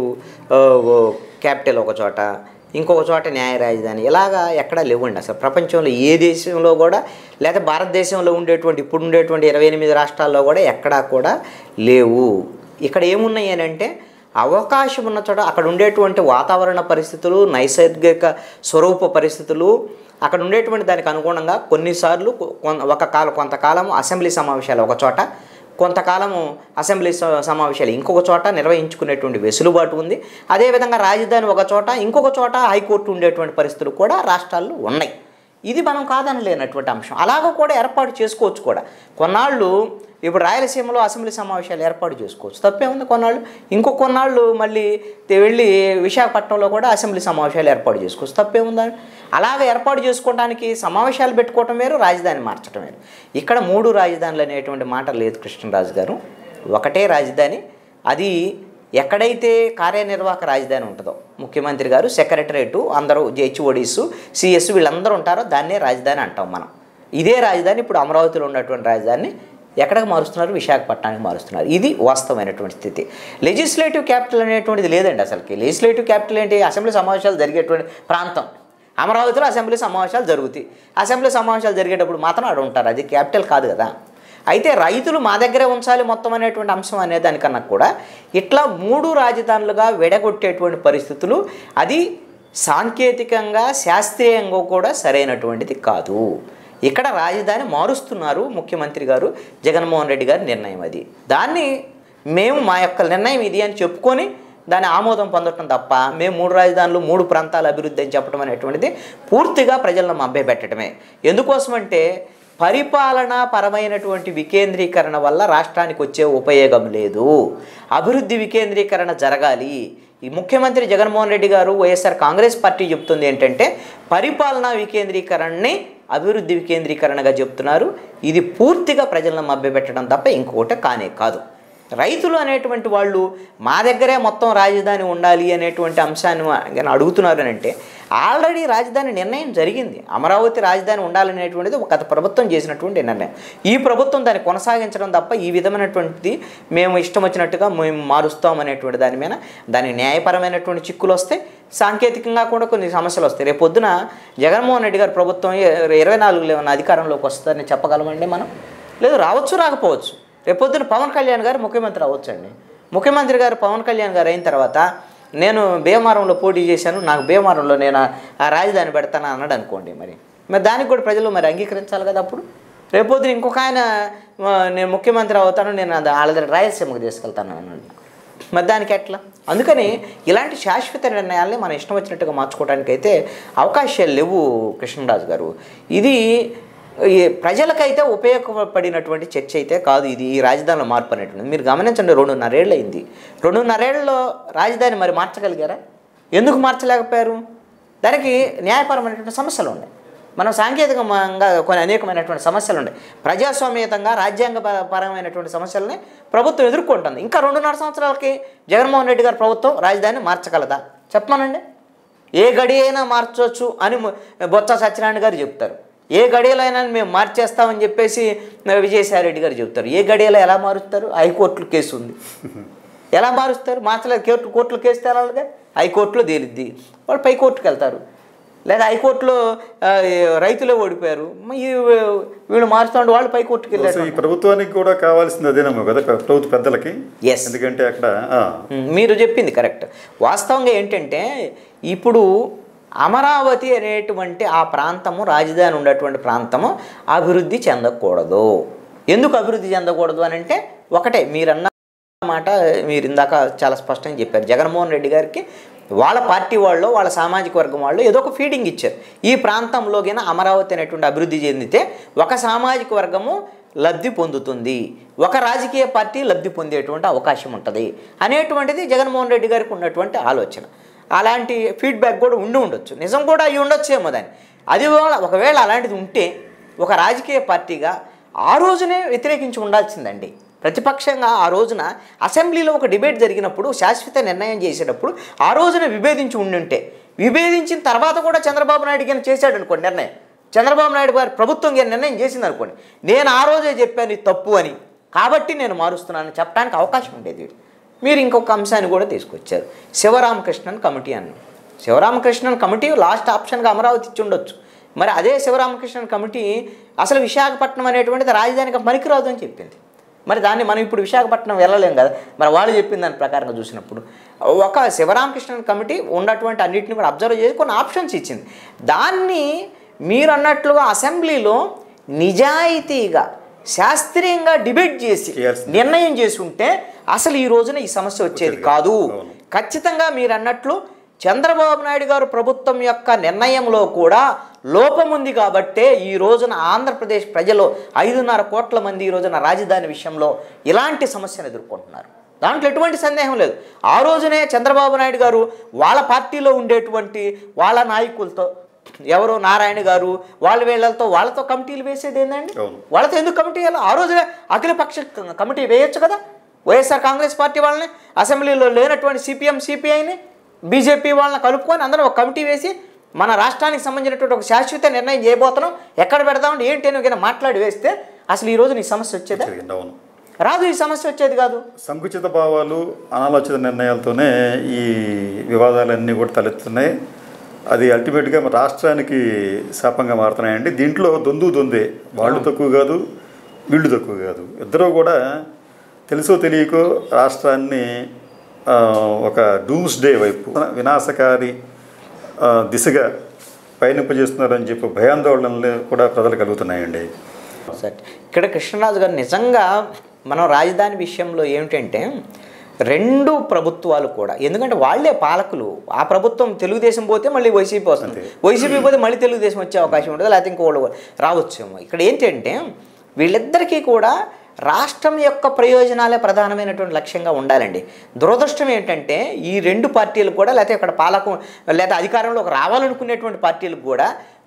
క్యాపిటల్ ఒక చోట ఇంకొక చోట న్యాయ రాజధాని ఇలాగా ఎక్కడా లేవండి అసలు ప్రపంచంలో ఏ దేశంలో కూడా లేదా భారతదేశంలో ఉండేటువంటి ఇప్పుడు ఉండేటువంటి ఇరవై ఎనిమిది రాష్ట్రాల్లో కూడా ఎక్కడా కూడా లేవు ఇక్కడ ఏమున్నాయి అని అంటే అవకాశం ఉన్న చోట అక్కడ ఉండేటువంటి వాతావరణ పరిస్థితులు నైసర్గిక స్వరూప పరిస్థితులు అక్కడ ఉండేటువంటి దానికి అనుగుణంగా కొన్నిసార్లు కొ- ఒక కాల కొంతకాలం అసెంబ్లీ సమావేశాలు ఒక చోట కొంతకాలము అసెంబ్లీ స- సమావేశాలు ఇంకొక చోట నిర్వహించుకునేటువంటి వెసులుబాటు ఉంది అదేవిధంగా రాజధాని ఒక చోట ఇంకొక చోట హైకోర్టు ఉండేటువంటి పరిస్థితులు కూడా రాష్ట్రాల్లో ఉన్నాయి ఇది మనం కాదనలేనటువంటి అంశం అలాగ కూడా ఏర్పాటు చేసుకోవచ్చు కూడా కొన్నాళ్ళు ఇప్పుడు రాయలసీమలో అసెంబ్లీ సమావేశాలు ఏర్పాటు చేసుకోవచ్చు తప్పేముంది కొన్నాళ్ళు ఇంకో కొన్నాళ్ళు మళ్ళీ తే- వెళ్ళి విశాఖపట్నంలో కూడా అసెంబ్లీ సమావేశాలు ఏర్పాటు చేసుకోవచ్చు తప్పేముందా అలాగ ఏర్పాటు చేసుకోవడానికి సమావేశాలు పెట్టుకోవటం వేరు రాజధాని మార్చడం వేరు ఇక్కడ మూడు రాజధానులు అనేటువంటి మాట లేదు కృష్ణరాజు గారు ఒకటే రాజధాని అది ఎక్కడైతే కార్యనిర్వాహక రాజధాని ఉంటుందో ముఖ్యమంత్రి గారు సెక్రటరేటు అందరూ హెచ్ఓడీస్ సిఎస్ వీళ్ళందరూ ఉంటారో దాన్నే రాజధాని అంటాం మనం ఇదే రాజధాని ఇప్పుడు అమరావతిలో ఉన్నటువంటి రాజధానిని ఎక్కడికి మారుస్తున్నారు విశాఖపట్నానికి మారుస్తున్నారు ఇది వాస్తవమైనటువంటి స్థితి లెజిస్లేటివ్ క్యాపిటల్ అనేటువంటిది లేదండి అసలుకి లెజిస్లేటివ్ క్యాపిటల్ ఏంటి అసెంబ్లీ సమావేశాలు జరిగేటువంటి ప్రాంతం అమరావతిలో అసెంబ్లీ సమావేశాలు జరుగుతాయి అసెంబ్లీ సమావేశాలు జరిగేటప్పుడు మాత్రం అక్కడ ఉంటారు అది క్యాపిటల్ కాదు కదా అయితే రైతులు మా దగ్గరే ఉంచాలి మొత్తం అనేటువంటి అంశం అనే దానికన్నా కూడా ఇట్లా మూడు రాజధానులుగా విడగొట్టేటువంటి పరిస్థితులు అది సాంకేతికంగా శాస్త్రీయంగా కూడా సరైనటువంటిది కాదు ఇక్కడ రాజధాని మారుస్తున్నారు ముఖ్యమంత్రి గారు జగన్మోహన్ రెడ్డి గారి నిర్ణయం అది దాన్ని మేము మా యొక్క నిర్ణయం ఇది అని చెప్పుకొని దాని ఆమోదం పొందటం తప్ప మేము మూడు రాజధానులు మూడు ప్రాంతాల అభివృద్ధి అని చెప్పడం అనేటువంటిది పూర్తిగా ప్రజలను మభ్యపెట్టడమే ఎందుకోసమంటే పరిపాలనా పరమైనటువంటి వికేంద్రీకరణ వల్ల రాష్ట్రానికి వచ్చే ఉపయోగం లేదు అభివృద్ధి వికేంద్రీకరణ జరగాలి ఈ ముఖ్యమంత్రి జగన్మోహన్ రెడ్డి గారు వైఎస్ఆర్ కాంగ్రెస్ పార్టీ చెప్తుంది ఏంటంటే పరిపాలనా వికేంద్రీకరణని అభివృద్ధి వికేంద్రీకరణగా చెప్తున్నారు ఇది పూర్తిగా ప్రజలను మభ్యపెట్టడం తప్ప ఇంకొకటి కానే కాదు రైతులు అనేటువంటి వాళ్ళు మా దగ్గరే మొత్తం రాజధాని ఉండాలి అనేటువంటి అంశాన్ని కానీ అడుగుతున్నారు అని అంటే ఆల్రెడీ రాజధాని నిర్ణయం జరిగింది అమరావతి రాజధాని ఉండాలనేటువంటిది ఒక గత ప్రభుత్వం చేసినటువంటి నిర్ణయం ఈ ప్రభుత్వం దాన్ని కొనసాగించడం తప్ప ఈ విధమైనటువంటిది మేము ఇష్టం వచ్చినట్టుగా మేము మారుస్తాం అనేటువంటి దాని మీద దాని న్యాయపరమైనటువంటి చిక్కులు వస్తాయి సాంకేతికంగా కూడా కొన్ని సమస్యలు వస్తాయి రేపు పొద్దున జగన్మోహన్ రెడ్డి గారి ప్రభుత్వం ఇరవై నాలుగులో ఏమన్నా అధికారంలోకి వస్తుందని చెప్పగలమండి మనం లేదు రావచ్చు రాకపోవచ్చు రేపొద్దున పవన్ కళ్యాణ్ గారు ముఖ్యమంత్రి అవ్వచ్చండి ముఖ్యమంత్రి గారు పవన్ కళ్యాణ్ గారు అయిన తర్వాత నేను భీమవరంలో పోటీ చేశాను నాకు భీమవరంలో నేను ఆ- ఆ రాజధాని పెడతాను అన్నాడు అనుకోండి మరి మరి దానికి కూడా ప్రజలు మరి అంగీకరించాలి కదా అప్పుడు రేపొద్దున ఇంకొక ఆయన ఆ, నేను ముఖ్యమంత్రి అవుతాను నేను అది వాళ్ళ రాయలసీమకు తీసుకెళ్తాను అన్నాడు మరి దానికి ఎట్లా అందుకని ఇలాంటి శాశ్వత నిర్ణయాల్ని మనం ఇష్టం వచ్చినట్టుగా మార్చుకోవడానికి అయితే అవకాశాలు లేవు కృష్ణరాజు గారు ఇది ఈ ప్రజలకైతే ఉపయోగపడినటువంటి చర్చ అయితే కాదు ఇది ఈ రాజధానిలో మార్పు అనేటువంటి మీరు గమనించండి రెండున్నరేళ్ళు అయింది రెండున్నరేళ్లలో రాజధాని మరి మార్చగలిగారా ఎందుకు మార్చలేకపోయారు దానికి న్యాయపరమైనటువంటి సమస్యలు ఉన్నాయి మనం సాంకేతికంగా కొన్ని అనేకమైనటువంటి సమస్యలు ఉన్నాయి ప్రజాస్వామ్యతంగా రాజ్యాంగ ప- పరమైనటువంటి సమస్యలని ప్రభుత్వం ఎదుర్కొంటుంది ఇంకా రెండున్నర సంవత్సరాలకి జగన్మోహన్ రెడ్డి గారి ప్రభుత్వం రాజధానిని మార్చగలదా చెప్పమనండి ఏ గడి అయినా మార్చవచ్చు అని ము- బొత్స సత్యనారాయణ గారు చెప్తారు ఏ గడియలో అయినా మేము మార్చేస్తామని చెప్పేసి విజయసాయి రెడ్డి గారు చెప్తారు ఏ గడియలో ఎలా మారుస్తారు హైకోర్టులో కేసు ఉంది ఎలా మారుస్తారు మార్చలేదు కోర్టు కోర్టులో కేసు తేలాలిగా హైకోర్టులో తేలిద్ది వాళ్ళు పై కోర్టుకు వెళ్తారు లేదా హైకోర్టులో ఆ, రైతులే ఓడిపోయారు మ- ఈ వీళ్ళు మారుతుంటే వాళ్ళు పై కోర్టుకు సో వెళ్ళారు ఈ ప్రభుత్వానికి కూడా కావాల్సింది అదేనేమో కదా ప్రభుత్వ పెద్దలకి Yes. ఎందుకంటే అక్కడ ఆ, ఉమ్, మీరు చెప్పింది కరెక్ట్ వాస్తవంగా ఏంటంటే ఇప్పుడు అమరావతి అనేటువంటి ఆ ప్రాంతము రాజధాని ఉన్నటువంటి ప్రాంతము అభివృద్ధి చెందకూడదు ఎందుకు అభివృద్ధి చెందకూడదు అని అంటే ఒకటే మీరన్న మాట మీరు ఇందాక చాలా స్పష్టంగా చెప్పారు జగన్మోహన్ రెడ్డి గారికి వాళ్ళ పార్టీ వాళ్ళు వాళ్ళ సామాజిక వర్గం వాళ్ళు ఏదో ఒక ఫీడింగ్ ఇచ్చారు ఈ ప్రాంతంలో గిన అమరావతి అనేటువంటి అభివృద్ధి చెందితే ఒక సామాజిక వర్గము లబ్ధి పొందుతుంది ఒక రాజకీయ పార్టీ లబ్ధి పొందేటువంటి అవకాశం ఉంటుంది అనేటువంటిది జగన్మోహన్ రెడ్డి గారికి ఉన్నటువంటి ఆలోచన అలాంటి ఫీడ్బ్యాక్ కూడా ఉండి ఉండొచ్చు నిజం కూడా అయి ఉండొచ్చేమో దాన్ని అది కూడా ఒకవేళ అలాంటిది ఉంటే ఒక రాజకీయ పార్టీగా ఆ రోజునే వ్యతిరేకించి ఉండాల్సిందండి ప్రతిపక్షంగా ఆ రోజున అసెంబ్లీలో ఒక డిబేట్ జరిగినప్పుడు శాశ్వత నిర్ణయం చేసేటప్పుడు ఆ రోజున విభేదించి ఉండుంటే విభేదించిన తర్వాత కూడా చంద్రబాబు నాయుడు గారిని చేశాడు అనుకోండి నిర్ణయం చంద్రబాబు నాయుడు గారు ప్రభుత్వం గారి నిర్ణయం చేసింది అనుకోండి నేను ఆ రోజే చెప్పాను ఇది తప్పు అని కాబట్టి నేను మారుస్తున్నానని చెప్పడానికి అవకాశం ఉండేది మీరు ఇంకొక అంశాన్ని కూడా తీసుకొచ్చారు శివరామకృష్ణన్ కమిటీ అన్న శివరామకృష్ణన్ కమిటీ లాస్ట్ ఆప్షన్గా అమరావతి ఇచ్చి ఉండొచ్చు మరి అదే శివరామకృష్ణన్ కమిటీ అసలు విశాఖపట్నం అనేటువంటిది రాజధానికి పనికిరాదు అని చెప్పింది మరి దాన్ని మనం ఇప్పుడు విశాఖపట్నం వెళ్ళలేం కదా మరి వాళ్ళు చెప్పిన దాని ప్రకారంగా చూసినప్పుడు ఒక శివరామకృష్ణన్ కమిటీ ఉన్నటువంటి అన్నింటిని కూడా అబ్జర్వ్ చేసి కొన్ని ఆప్షన్స్ ఇచ్చింది దాన్ని మీరు అన్నట్లుగా అసెంబ్లీలో నిజాయితీగా శాస్త్రీయంగా డిబేట్ చేసి చేయాల్సింది. నిర్ణయం చేసి ఉంటే అసలు ఈ రోజున ఈ సమస్య వచ్చేది కాదు అవును. ఖచ్చితంగా మీరు అన్నట్లు చంద్రబాబు నాయుడు గారు ప్రభుత్వం యొక్క నిర్ణయంలో కూడా లోపం ఉంది కాబట్టే ఈ రోజున ఆంధ్రప్రదేశ్ ప్రజలు ఐదున్నర కోట్ల మంది ఈ రోజున రాజధాని విషయంలో ఇలాంటి సమస్యను ఎదుర్కొంటున్నారు దాంట్లో ఎటువంటి సందేహం లేదు ఆ రోజునే చంద్రబాబు నాయుడు గారు వాళ్ళ పార్టీలో ఉండేటువంటి వాళ్ళ నాయకులతో ఎవరో నారాయణ గారు వాళ్ళ వీళ్ళతో వాళ్ళతో కమిటీలు వేసేది ఏంటండి అవును. వాళ్ళతో ఎందుకు కమిటీ వేయాలి ఆ రోజునే అఖిలపక్ష కమిటీ వేయొచ్చు కదా వైఎస్ఆర్ కాంగ్రెస్ పార్టీ వాళ్ళని అసెంబ్లీలో లేనటువంటి సిపిఎం సిపిఐని బీజేపీ వాళ్ళని కలుపుకొని అందరం ఒక కమిటీ వేసి మన రాష్ట్రానికి సంబంధించినటువంటి ఒక శాశ్వత నిర్ణయం చేయబోతున్నాం ఎక్కడ పెడదామంటే ఏంటి అని ఒకవేళ మాట్లాడి వేస్తే అసలు ఈ రోజు నీ సమస్య వచ్చేదా జరిగింది అవును రాదు ఈ సమస్య వచ్చేది కాదు సంకుచిత భావాలు అనాలోచిత నిర్ణయాలతోనే ఈ వివాదాలన్నీ కూడా తలెత్తున్నాయి అది అల్టిమేట్గా మన రాష్ట్రానికి శాపంగా మారుతున్నాయండి దీంట్లో దొందు దొందే వాళ్ళు తక్కువ కాదు వీళ్ళు తక్కువ కాదు ఇద్దరూ కూడా తెలుసో తెలియకో రాష్ట్రాన్ని ఆ, ఒక డూమ్స్ డే వైపు వినాశకారి ఆ, దిశగా పయనింపజేస్తున్నారని చెప్పి భయాందోళనలు కూడా ప్రజలు కలుగుతున్నాయండి సరే ఇక్కడ కృష్ణరాజు గారు నిజంగా మనం రాజధాని విషయంలో ఏమిటంటే రెండు ప్రభుత్వాలు కూడా ఎందుకంటే వాళ్ళే పాలకులు ఆ ప్రభుత్వం తెలుగుదేశం పోతే మళ్ళీ వైసీపీ వస్తుంది వైసీపీ పోతే మళ్ళీ తెలుగుదేశం వచ్చే అవకాశం ఉంటుంది లేకపోతే ఇంకోళ్ళు రావచ్చేమో ఇక్కడ ఏంటంటే వీళ్ళిద్దరికీ కూడా రాష్ట్రం యొక్క ప్రయోజనాలే ప్రధానమైనటువంటి లక్ష్యంగా ఉండాలండి దురదృష్టం ఏంటంటే ఈ రెండు పార్టీలు కూడా లేకపోతే ఇక్కడ పాలకం లేదా అధికారంలోకి రావాలనుకునేటువంటి పార్టీలకు కూడా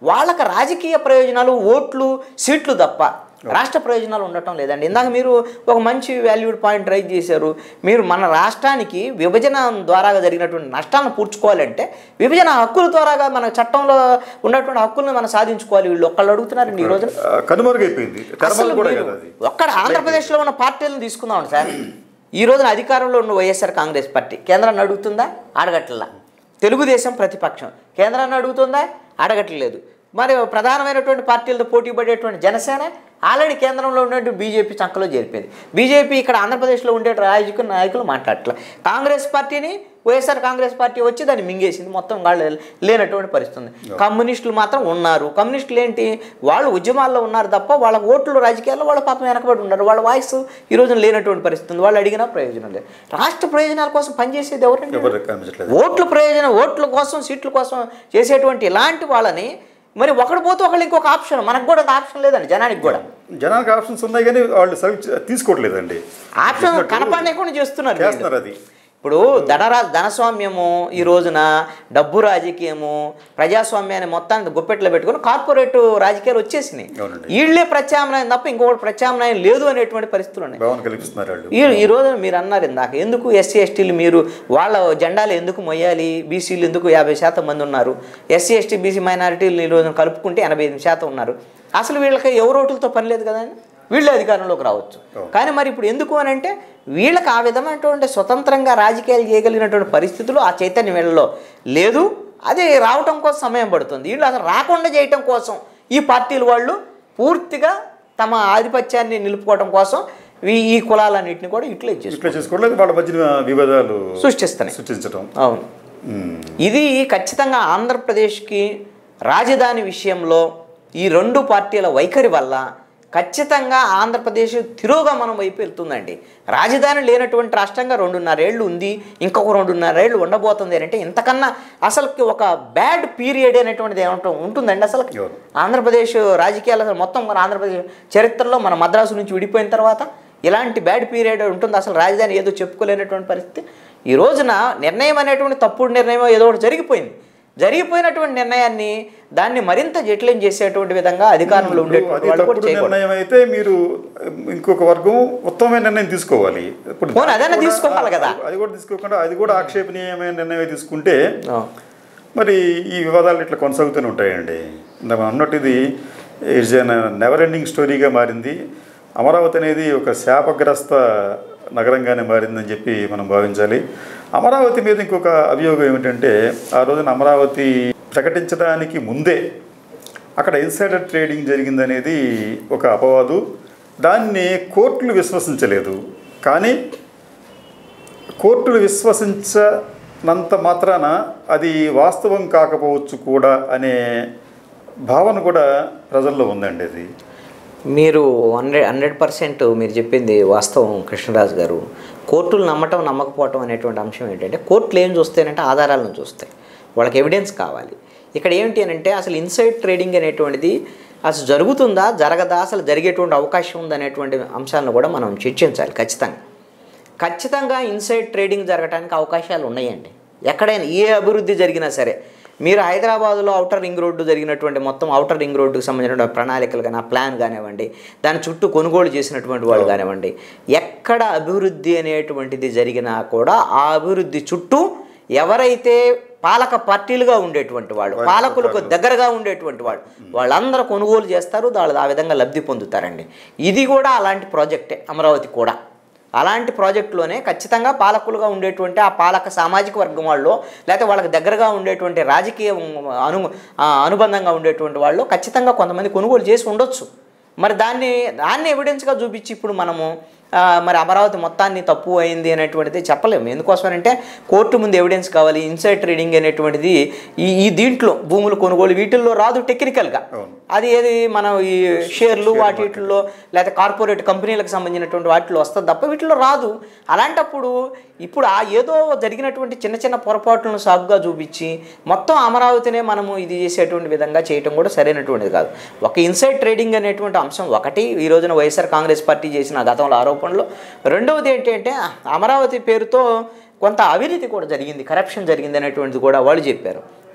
వాళ్ళకి రాజకీయ ప్రయోజనాలు ఓట్లు సీట్లు తప్ప రాష్ట్ర ప్రయోజనాలు ఉండటం లేదండి ఇందాక మీరు ఒక మంచి వాల్యూడ్ పాయింట్ రైజ్ చేశారు మీరు మన రాష్ట్రానికి విభజన ద్వారా జరిగినటువంటి నష్టాలను పూడ్చుకోవాలంటే విభజన హక్కుల ద్వారాగా మన చట్టంలో ఉన్నటువంటి హక్కులను మనం సాధించుకోవాలి వీళ్ళు ఒక్కళ్ళు అడుగుతున్నారండి ఈ రోజున ఆ, కనుమరుగైపోయింది అసలు టర్మల్ కూడా మీరు కదా అది ఒక్కడ ఆంధ్రప్రదేశ్లో ఉన్న పార్టీలను తీసుకుందాం సార్ ఈ రోజున అధికారంలో ఉన్న వైఎస్ఆర్ కాంగ్రెస్ పార్టీ కేంద్రాన్ని అడుగుతుందా అడగట్లా తెలుగుదేశం ప్రతిపక్షం కేంద్రాన్ని అడుగుతుందా అడగట్లేదు మరి ప్రధానమైనటువంటి పార్టీలతో పోటీ పడేటువంటి జనసేన ఆల్రెడీ కేంద్రంలో ఉన్నటువంటి బీజేపీ చంకలో చేరిపోయింది బీజేపీ ఇక్కడ ఆంధ్రప్రదేశ్లో ఉండే రాజకీయ నాయకులు మాట్లాడట్లా కాంగ్రెస్ పార్టీని వైఎస్ఆర్ కాంగ్రెస్ పార్టీ వచ్చి దాన్ని మింగేసింది మొత్తం వాళ్ళు లేనటువంటి పరిస్థితి ఉంది కమ్యూనిస్టులు మాత్రం ఉన్నారు కమ్యూనిస్టులు ఏంటి వాళ్ళు ఉద్యమాల్లో ఉన్నారు తప్ప వాళ్ళ ఓట్లు రాజకీయాల్లో వాళ్ళ పాపం వెనకబడి ఉన్నారు వాళ్ళ వాయిస్ ఈ రోజున లేనటువంటి పరిస్థితి ఉంది వాళ్ళు అడిగినా ప్రయోజనం లేదు రాష్ట్ర ప్రయోజనాల కోసం పనిచేసేది ఎవరండి ఎవరు కనిపించట్లేదు ఓట్ల ప్రయోజనం ఓట్ల కోసం సీట్ల కోసం చేసేటువంటి ఇలాంటి వాళ్ళని మరి ఒకడు పోతే ఒకళ్ళు ఇంకొక ఆప్షన్ మనకు కూడా ఆప్షన్ లేదండి జనానికి కూడా జనానికి ఆప్షన్స్ ఉన్నాయి కానీ వాళ్ళు సెలెక్ట్ తీసుకోవట్లేదండి ఆప్షన్ చెప్పినట్టు కనపడకుండా చేస్తున్నారు వీళ్ళు. చేస్తున్నారు అది ఇప్పుడు ధనరా ధనస్వామ్యము ఈ రోజున డబ్బు రాజకీయము ప్రజాస్వామ్యాన్ని మొత్తాన్ని గుప్పెట్లో పెట్టుకుని కార్పొరేట్ రాజకీయాలు వచ్చేసినాయి అవునండి. వీళ్ళే ప్రత్యామ్నాయం తప్ప ఇంకొకటి ప్రత్యామ్నాయం లేదు అనేటువంటి పరిస్థితులు ఉన్నాయి భావన కల్పిస్తున్నారు వాళ్ళు ఈ ఈ రోజు మీరు అన్నారు ఇందాక ఎందుకు ఎస్సీ ఎస్టీలు మీరు వాళ్ళ జెండాలు ఎందుకు మొయ్యాలి బీసీలు ఎందుకు యాభై శాతం మంది ఉన్నారు ఎస్సీ ఎస్టీ బీసీ మైనారిటీలు ఈ రోజున కలుపుకుంటే ఎనభై ఎనిమిది శాతం ఉన్నారు అసలు వీళ్ళకి ఎవరు ఓటులతో పని లేదు కదండి వీళ్ళే అధికారంలోకి రావచ్చు కానీ మరి ఇప్పుడు ఎందుకు అని అంటే వీళ్ళకి ఆ విధమైనటువంటి స్వతంత్రంగా రాజకీయాలు చేయగలిగినటువంటి పరిస్థితులు ఆ చైతన్యం వీళ్ళలో లేదు అది రావటం కోసం సమయం పడుతుంది వీళ్ళు అసలు రాకుండా చేయటం కోసం ఈ పార్టీలు వాళ్ళు పూర్తిగా తమ ఆధిపత్యాన్ని నిలుపుకోవడం కోసం ఈ ఈ కులాలన్నింటినీ కూడా యూటిలైజ్ ఇట్లా చేసుకుంటారు చేసుకోవట్లేదు వాళ్ళ మధ్యన విభేదాలు సృష్టిస్తున్నాయి సృష్టించడం అవును ఉమ్. ఇది ఖచ్చితంగా ఆంధ్రప్రదేశ్కి రాజధాని విషయంలో ఈ రెండు పార్టీల వైఖరి వల్ల ఖచ్చితంగా ఆంధ్రప్రదేశ్ తిరోగమనం వైపు వెళ్తుందండి రాజధాని లేనటువంటి రాష్ట్రంగా రెండున్నరేళ్ళు ఉంది ఇంకొక రెండున్నరేళ్ళు ఉండబోతుంది అంటే ఇంతకన్నా అసలుకి ఒక బ్యాడ్ పీరియడ్ అనేటువంటిది ఏమంటూ ఉంటుందండి అసలు ఎవరు? ఆంధ్రప్రదేశ్ రాజకీయాలు అసలు మొత్తం మన ఆంధ్రప్రదేశ్ చరిత్రలో మన మద్రాసు నుంచి విడిపోయిన తర్వాత ఇలాంటి బ్యాడ్ పీరియడ్ ఉంటుంది అసలు రాజధాని ఏదో చెప్పుకోలేనటువంటి పరిస్థితి ఈ రోజున నిర్ణయం అనేటువంటి తప్పుడు నిర్ణయం ఏదో ఒకటి జరిగిపోయింది జరిగిపోయినటువంటి నిర్ణయాన్ని దాన్ని మరింత జటిలం చేసేటువంటి విధంగా అధికారంలో ఉండేటువంటి అది వాళ్ళు కూడా తప్పుడు చేయకూడదు నిర్ణయం అయితే మీరు ఇంకొక వర్గం ఉత్తమమైన నిర్ణయం తీసుకోవాలి ఇప్పుడు పోనీ దాన్ని అదన్నా కూడా- తీసుకోవాలి కదా. అది కూడా తీసుకోకుండా అది కూడా ఆక్షేపణీయమైన నిర్ణయం తీసుకుంటే ఆ. మరి ఈ వివాదాలు ఇట్లా కొనసాగుతూనే ఉంటాయండి ఇందాక మనం అన్నట్టు ఇది ఇట్స్ నెవర్ ఎండింగ్ స్టోరీగా మారింది అమరావతి అనేది ఒక శాపగ్రస్త నగరంగానే మారిందని చెప్పి మనం భావించాలి అమరావతి మీద ఇంకొక అభియోగం ఏమిటంటే ఆ రోజున అమరావతి ప్రకటించడానికి ముందే అక్కడ ఇన్సైడర్ ట్రేడింగ్ జరిగిందనేది ఒక అపవాదు దాన్ని కోర్టులు విశ్వసించలేదు కానీ కోర్టులు విశ్వసించనంత మాత్రాన అది వాస్తవం కాకపోవచ్చు కూడా అనే భావన కూడా ప్రజల్లో ఉందండి అది మీరు హండ్రెడ్ హండ్రెడ్ పర్సెంట్ మీరు చెప్పింది వాస్తవం కృష్ణరాజు గారు కోర్టులు నమ్మటం నమ్మకపోవటం అనేటువంటి అంశం ఏంటంటే కోర్టులు ఏం చూస్తాయంటే ఆధారాలను చూస్తాయి వాళ్ళకి ఎవిడెన్స్ కావాలి ఇక్కడ ఏంటి అని అంటే అసలు ఇన్సైడ్ ట్రేడింగ్ అనేటువంటిది అసలు జరుగుతుందా జరగదా అసలు జరిగేటువంటి అవకాశం ఉందా అనేటువంటి అంశాలను కూడా మనం చర్చించాలి ఖచ్చితంగా ఖచ్చితంగా ఇన్సైడ్ ట్రేడింగ్ జరగడానికి అవకాశాలు ఉన్నాయండి ఎక్కడైనా ఏ అభివృద్ధి జరిగినా సరే మీరు హైదరాబాద్లో అవుటర్ రింగ్ రోడ్డు జరిగినటువంటి మొత్తం అవుటర్ రింగ్ రోడ్డుకు సంబంధించిన ప్రణాళికలు కానీ ఆ ప్లాన్ కానివ్వండి దాని చుట్టూ కొనుగోలు చేసినటువంటి వాళ్ళు కానివ్వండి ఎక్కడ అభివృద్ధి అనేటువంటిది జరిగినా కూడా ఆ అభివృద్ధి చుట్టూ ఎవరైతే పాలక పార్టీలుగా ఉండేటువంటి వాళ్ళు పాలకులకు దగ్గరగా ఉండేటువంటి వాళ్ళు వాళ్ళందరూ కొనుగోలు చేస్తారు వాళ్ళు ఆ విధంగా లబ్ధి పొందుతారండి ఇది కూడా అలాంటి ప్రాజెక్టే అమరావతి కూడా అలాంటి ప్రాజెక్టులోనే ఖచ్చితంగా పాలకులుగా ఉండేటువంటి ఆ పాలక సామాజిక వర్గం వాళ్ళు లేకపోతే వాళ్ళకి దగ్గరగా ఉండేటువంటి రాజకీయ అను ఆ, అనుబంధంగా ఉండేటువంటి వాళ్ళు ఖచ్చితంగా కొంతమంది కొనుగోలు చేసి ఉండొచ్చు మరి దాన్ని దాన్ని ఎవిడెన్స్గా చూపించి ఇప్పుడు మనము ఆ, మరి అమరావతి మొత్తాన్ని తప్పు అయింది అనేటువంటిది చెప్పలేము ఎందుకోసమంటే కోర్టు ముందు ఎవిడెన్స్ కావాలి ఇన్సైడ్ ట్రేడింగ్ అనేటువంటిది ఈ ఈ దీంట్లో భూములు కొనుగోలు వీటిల్లో రాదు టెక్నికల్గా అవును. అది ఏది మనం ఈ షేర్లు వాటి వీటిల్లో లేదా కార్పొరేట్ కంపెనీలకు సంబంధించినటువంటి వాటిలో వస్తుంది తప్ప వీటిలో రాదు అలాంటప్పుడు ఇప్పుడు ఆ ఏదో జరిగినటువంటి చిన్న చిన్న పొరపాట్లను సాగుగా చూపించి మొత్తం అమరావతినే మనము ఇది చేసేటువంటి విధంగా చేయటం కూడా సరైనటువంటిది కాదు ఒక ఇన్సైడ్ ట్రేడింగ్ అనేటువంటి అంశం ఒకటి ఈ రోజున వైఎస్ఆర్ కాంగ్రెస్ పార్టీ చేసిన గతంలో ఆరోపణలు రెండవది ఏంటంటే అమరావతి పేరుతో కొంత అవినీతి కూడా జరిగింది కరప్షన్ జరిగింది అనేటువంటిది కూడా వాళ్ళు చెప్పారు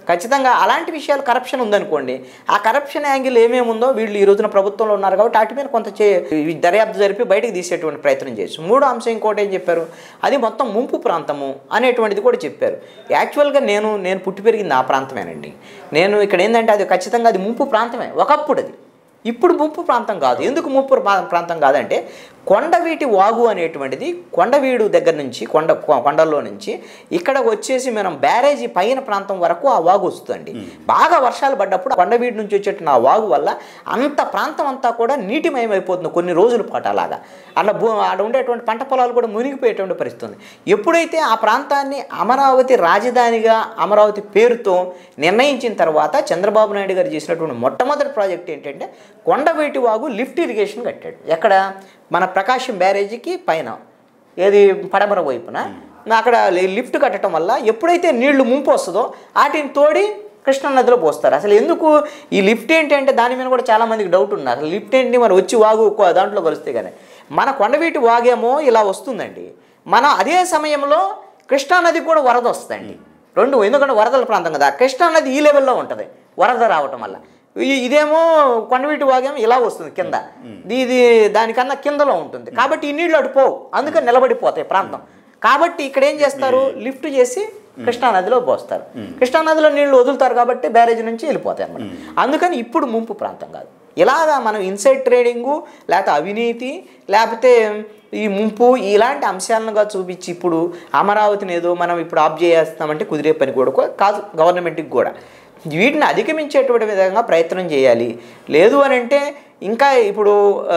ఖచ్చితంగా అలాంటి విషయాలు కరప్షన్ ఉందనుకోండి ఆ కరప్షన్ యాంగిల్ ఏమేమి ఉందో వీళ్ళు ఈ రోజున ప్రభుత్వంలో ఉన్నారు కాబట్టి వాటి మీద కొంత చే ఈ దర్యాప్తు జరిపి బయటకు తీసేటువంటి ప్రయత్నం చేయొచ్చు మూడో అంశం ఇంకోటి ఏం చెప్పారు అది మొత్తం ముంపు ప్రాంతము అనేటువంటిది కూడా చెప్పారు యాక్చువల్గా నేను నేను పుట్టి పెరిగింది ఆ ప్రాంతమేనండి నేను ఇక్కడ ఏంటంటే అది ఖచ్చితంగా అది ముంపు ప్రాంతమే ఒకప్పుడు అది ఇప్పుడు ముంపు ప్రాంతం కాదు ఎందుకు ముంపు ప్రా- ప్రాంతం కాదంటే కొండవీటి వాగు అనేటువంటిది కొండవీడు దగ్గర నుంచి కొండ కొ- కొండల్లో నుంచి ఇక్కడ వచ్చేసి మనం బ్యారేజీ పైన ప్రాంతం వరకు ఆ వాగు వస్తుందండి బాగా వర్షాలు పడ్డప్పుడు కొండవీడు నుంచి వచ్చేట ఆ వాగు వల్ల అంత ప్రాంతం అంతా కూడా నీటిమయం అయిపోతుంది కొన్ని రోజుల పాటు అలాగా అలా భూ అక్కడ ఉండేటువంటి పంట పొలాలు కూడా మునిగిపోయేటువంటి పరిస్థితి ఉంది ఎప్పుడైతే ఆ ప్రాంతాన్ని అమరావతి రాజధానిగా అమరావతి పేరుతో నిర్ణయించిన తర్వాత చంద్రబాబు నాయుడు గారు చేసినటువంటి మొట్టమొదటి ప్రాజెక్ట్ ఏంటంటే కొండవీటి వాగు లిఫ్ట్ ఇరిగేషన్ కట్టాడు ఎక్కడ మన ప్రకాశం బ్యారేజీకి పైన ఏది పడమర వైపున అక్కడ లి- లిఫ్ట్ కట్టడం వల్ల ఎప్పుడైతే నీళ్లు ముంపు వస్తుందో వాటిని తోడి కృష్ణా నదిలో పోస్తారు అసలు ఎందుకు ఈ లిఫ్ట్ ఏంటి అంటే దాని మీద కూడా చాలా మందికి డౌట్ ఉంది అసలు లిఫ్ట్ ఏంటి మరి వచ్చి వాగు కొ- దాంట్లో కలిస్తే కానీ మన కొండవీటి వాగేమో ఇలా వస్తుందండి మన అదే సమయంలో కృష్ణా నదికి కూడా వరద వస్తుందండి రెండు ఎందుకంటే వరదల ప్రాంతం కదా కృష్ణా నది ఈ లెవెల్లో ఉంటుంది వరద రావటం వల్ల ఈ- ఇదేమో కొండవీటి వాగేమో ఇలా వస్తుంది కింద ఇది దానికన్నా కిందలో ఉంటుంది కాబట్టి ఈ నీళ్ళు అటు పోవు అందుకని నిలబడిపోతాయి ప్రాంతం కాబట్టి ఇక్కడ ఏం చేస్తారు లిఫ్ట్ చేసి కృష్ణా నదిలో పోస్తారు కృష్ణా నదిలో నీళ్లు వదులుతారు కాబట్టి బ్యారేజ్ నుంచి వెళ్ళిపోతాయి అన్నమాట అందుకని ఇప్పుడు ముంపు ప్రాంతం కాదు ఇలాగా మనం ఇన్సైడ్ ట్రేడింగు లేకపోతే అవినీతి లేకపోతే ఈ ముంపు ఇలాంటి అంశాలనుగా చూపించి ఇప్పుడు అమరావతిని ఏదో మనం ఇప్పుడు ఆఫ్ చేస్తామంటే కుదిరే పని కూడా కాదు గవర్నమెంట్కి కూడా వీటిని అధిగమించేటువంటి విధంగా ప్రయత్నం చేయాలి లేదు అని అంటే ఇంకా ఇప్పుడు ఆ,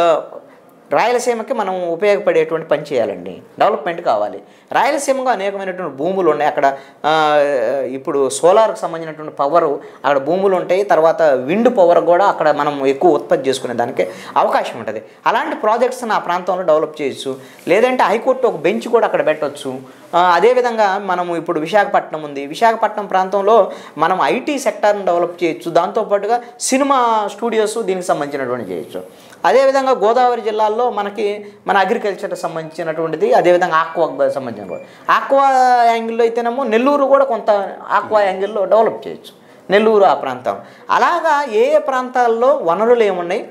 రాయలసీమకి మనం ఉపయోగపడేటువంటి పని చేయాలండి డెవలప్మెంట్ కావాలి రాయలసీమకు అనేకమైనటువంటి భూములు ఉన్నాయి అక్కడ ఆ, ఇప్పుడు సోలార్కి సంబంధించినటువంటి పవర్ అక్కడ భూములు ఉంటాయి తర్వాత విండ్ పవర్ కూడా అక్కడ మనం ఎక్కువ ఉత్పత్తి చేసుకునే దానికి అవకాశం ఉంటుంది అలాంటి ప్రాజెక్ట్స్ని ఆ ప్రాంతంలో డెవలప్ చేయొచ్చు లేదంటే హైకోర్టు ఒక బెంచ్ కూడా అక్కడ పెట్టొచ్చు ఆ, అదేవిధంగా మనము ఇప్పుడు విశాఖపట్నం ఉంది విశాఖపట్నం ప్రాంతంలో మనం ఐటీ సెక్టార్ని డెవలప్ చేయొచ్చు దాంతోపాటుగా సినిమా స్టూడియోస్ దీనికి సంబంధించినటువంటి చేయొచ్చు అదేవిధంగా గోదావరి జిల్లాల్లో మనకి మన అగ్రికల్చర్కి సంబంధించినటువంటిది అదేవిధంగా ఆక్వాకి సంబంధించిన కూడా ఆక్వా యాంగిల్లో అయితేనేమో నెల్లూరు కూడా కొంత ఆక్వా యాంగిల్లో డెవలప్ చేయొచ్చు నెల్లూరు ఆ ప్రాంతం అలాగా ఏ ఏ ప్రాంతాల్లో వనరులు ఏమున్నాయి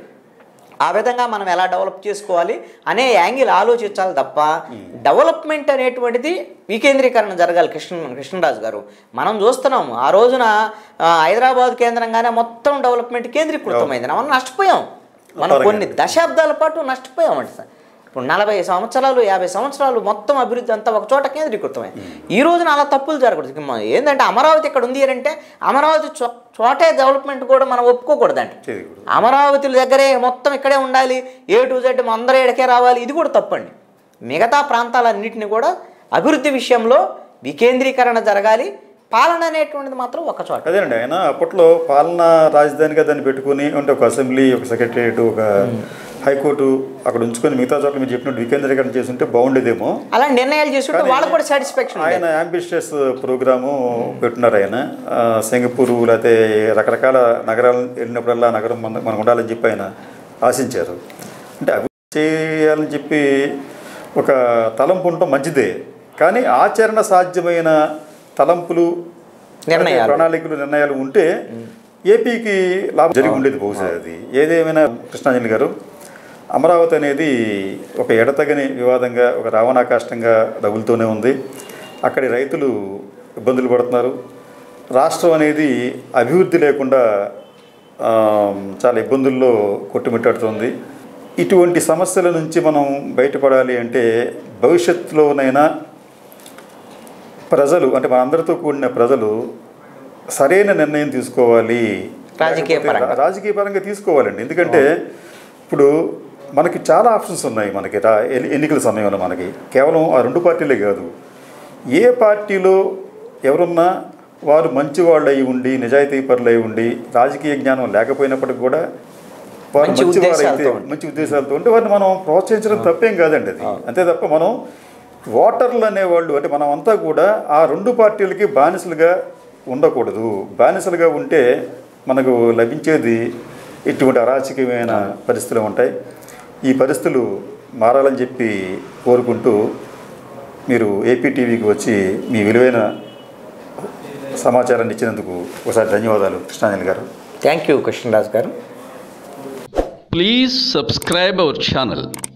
ఆ విధంగా మనం ఎలా డెవలప్ చేసుకోవాలి అనే యాంగిల్ ఆలోచించాలి తప్ప డెవలప్మెంట్ అనేటువంటిది వికేంద్రీకరణ జరగాలి కృష్ణ కృష్ణరాజు గారు మనం చూస్తున్నాము ఆ రోజున ఆ, హైదరాబాద్ కేంద్రంగానే మొత్తం డెవలప్మెంట్ కేంద్రీకృతమైంది మనం నష్టపోయాం మనం కొన్ని దశాబ్దాల పాటు నష్టపోయామండి సార్ ఇప్పుడు నలభై సంవత్సరాలు యాభై సంవత్సరాలు మొత్తం అభివృద్ధి అంతా ఒక చోట కేంద్రీకృతమైంది ఈ రోజున అలా తప్పులు జరగకూడదు ఇక మన- ఏంటంటే అమరావతి ఇక్కడ ఉంది అని అంటే అమరావతి చో- చోటే డెవలప్మెంట్ కూడా మనం ఒప్పుకోకూడదండి చేయకూడదు. అమరావతి దగ్గరే మొత్తం ఇక్కడే ఉండాలి ఏ టు జెడ్ అందరూ ఇక్కడికే రావాలి ఇది కూడా తప్పండి మిగతా ప్రాంతాలన్నింటినీ కూడా అభివృద్ధి విషయంలో వికేంద్రీకరణ జరగాలి పాలన అనేటువంటిది మాత్రం ఒక చోట అదేనండి ఆయన అప్పట్లో పాలనా రాజధానిగా దాన్ని పెట్టుకుని అంటే ఒక అసెంబ్లీ ఒక సెక్రటరియట్ ఒక హైకోర్టు అక్కడ ఉంచుకొని మిగతా చోట్ల మీరు చెప్పినట్టు వికేంద్రీకరణ చేస్తుంటే బాగుండేదేమో అలా నిర్ణయాలు చేసుకుంటే కానీ వాళ్ళకు కూడా సాటిస్ఫాక్షన్ ఆయన అంబిషియస్ ప్రోగ్రాము పెట్టున్నారు ఆయన ఆ, సింగపూర్ లేకపోతే రకరకాల నగరాలు వెళ్ళినప్పుడల్లా ఆ నగరం మన మనకు ఉండాలని చెప్పి ఆయన ఆశించారు అంటే అభివృద్ధి చేయాలని చెప్పి ఒక తలంపు ఉండటం మంచిదే కానీ ఆచరణ సాధ్యమైన తలంపులు నిర్ణయాలు. ప్రణాళికలు నిర్ణయాలు ఉంటే ఏపీకి లాభం జరిగి ఉండేది బహుశా అది ఏదేమైనా కృష్ణాంజలి గారు అమరావతి అనేది ఒక ఎడతగని వివాదంగా ఒక రావణాకాష్టంగా రగులుతూనే ఉంది అక్కడి రైతులు ఇబ్బందులు పడుతున్నారు రాష్ట్రం అనేది అభివృద్ధి లేకుండా ఆ, చాలా ఇబ్బందుల్లో కొట్టుమిట్టాడుతుంది ఇటువంటి సమస్యల నుంచి మనం బయటపడాలి అంటే భవిష్యత్తులోనైనా ప్రజలు అంటే మనందరితో కూడిన ప్రజలు సరైన నిర్ణయం తీసుకోవాలి రాజకీయ లేకపోతే పరంగా. రా- రాజకీయ పరంగా తీసుకోవాలండి ఎందుకంటే ఇప్పుడు మనకి చాలా ఆప్షన్స్ ఉన్నాయి మనకి రా- ఎన్ని- ఎన్నికల సమయంలో మనకి కేవలం ఆ రెండు పార్టీలే కాదు ఏ పార్టీలో ఎవరున్నా వారు మంచి వాళ్ళు అయి ఉండి నిజాయితీ పరులు అయి ఉండి రాజకీయ జ్ఞానం లేకపోయినప్పటికి కూడా వారు మంచి మంచి వారైతే ఉద్దేశాలతో ఉండి. మంచి ఉద్దేశాలతో ఉంటే వారిని మనం ప్రోత్సహించడం తప్పేం కాదండి అది అంతే తప్ప మనం ఓటర్లు అనేవాళ్ళు అంటే మనం అంతా కూడా ఆ రెండు పార్టీలకి బానిసలుగా ఉండకూడదు బానిసలుగా ఉంటే మనకు లభించేది ఇటువంటి అరాచకమైన పరిస్థితులు ఉంటాయి ఈ పరిస్థితులు మారాలని చెప్పి కోరుకుంటూ మీరు ఏపీ టీవీకి వచ్చి మీ విలువైన సమాచారాన్ని ఇచ్చినందుకు ఒకసారి ధన్యవాదాలు కృష్ణాంజలి గారు థ్యాంక్ యూ కృష్ణరాజు గారు Please subscribe our channel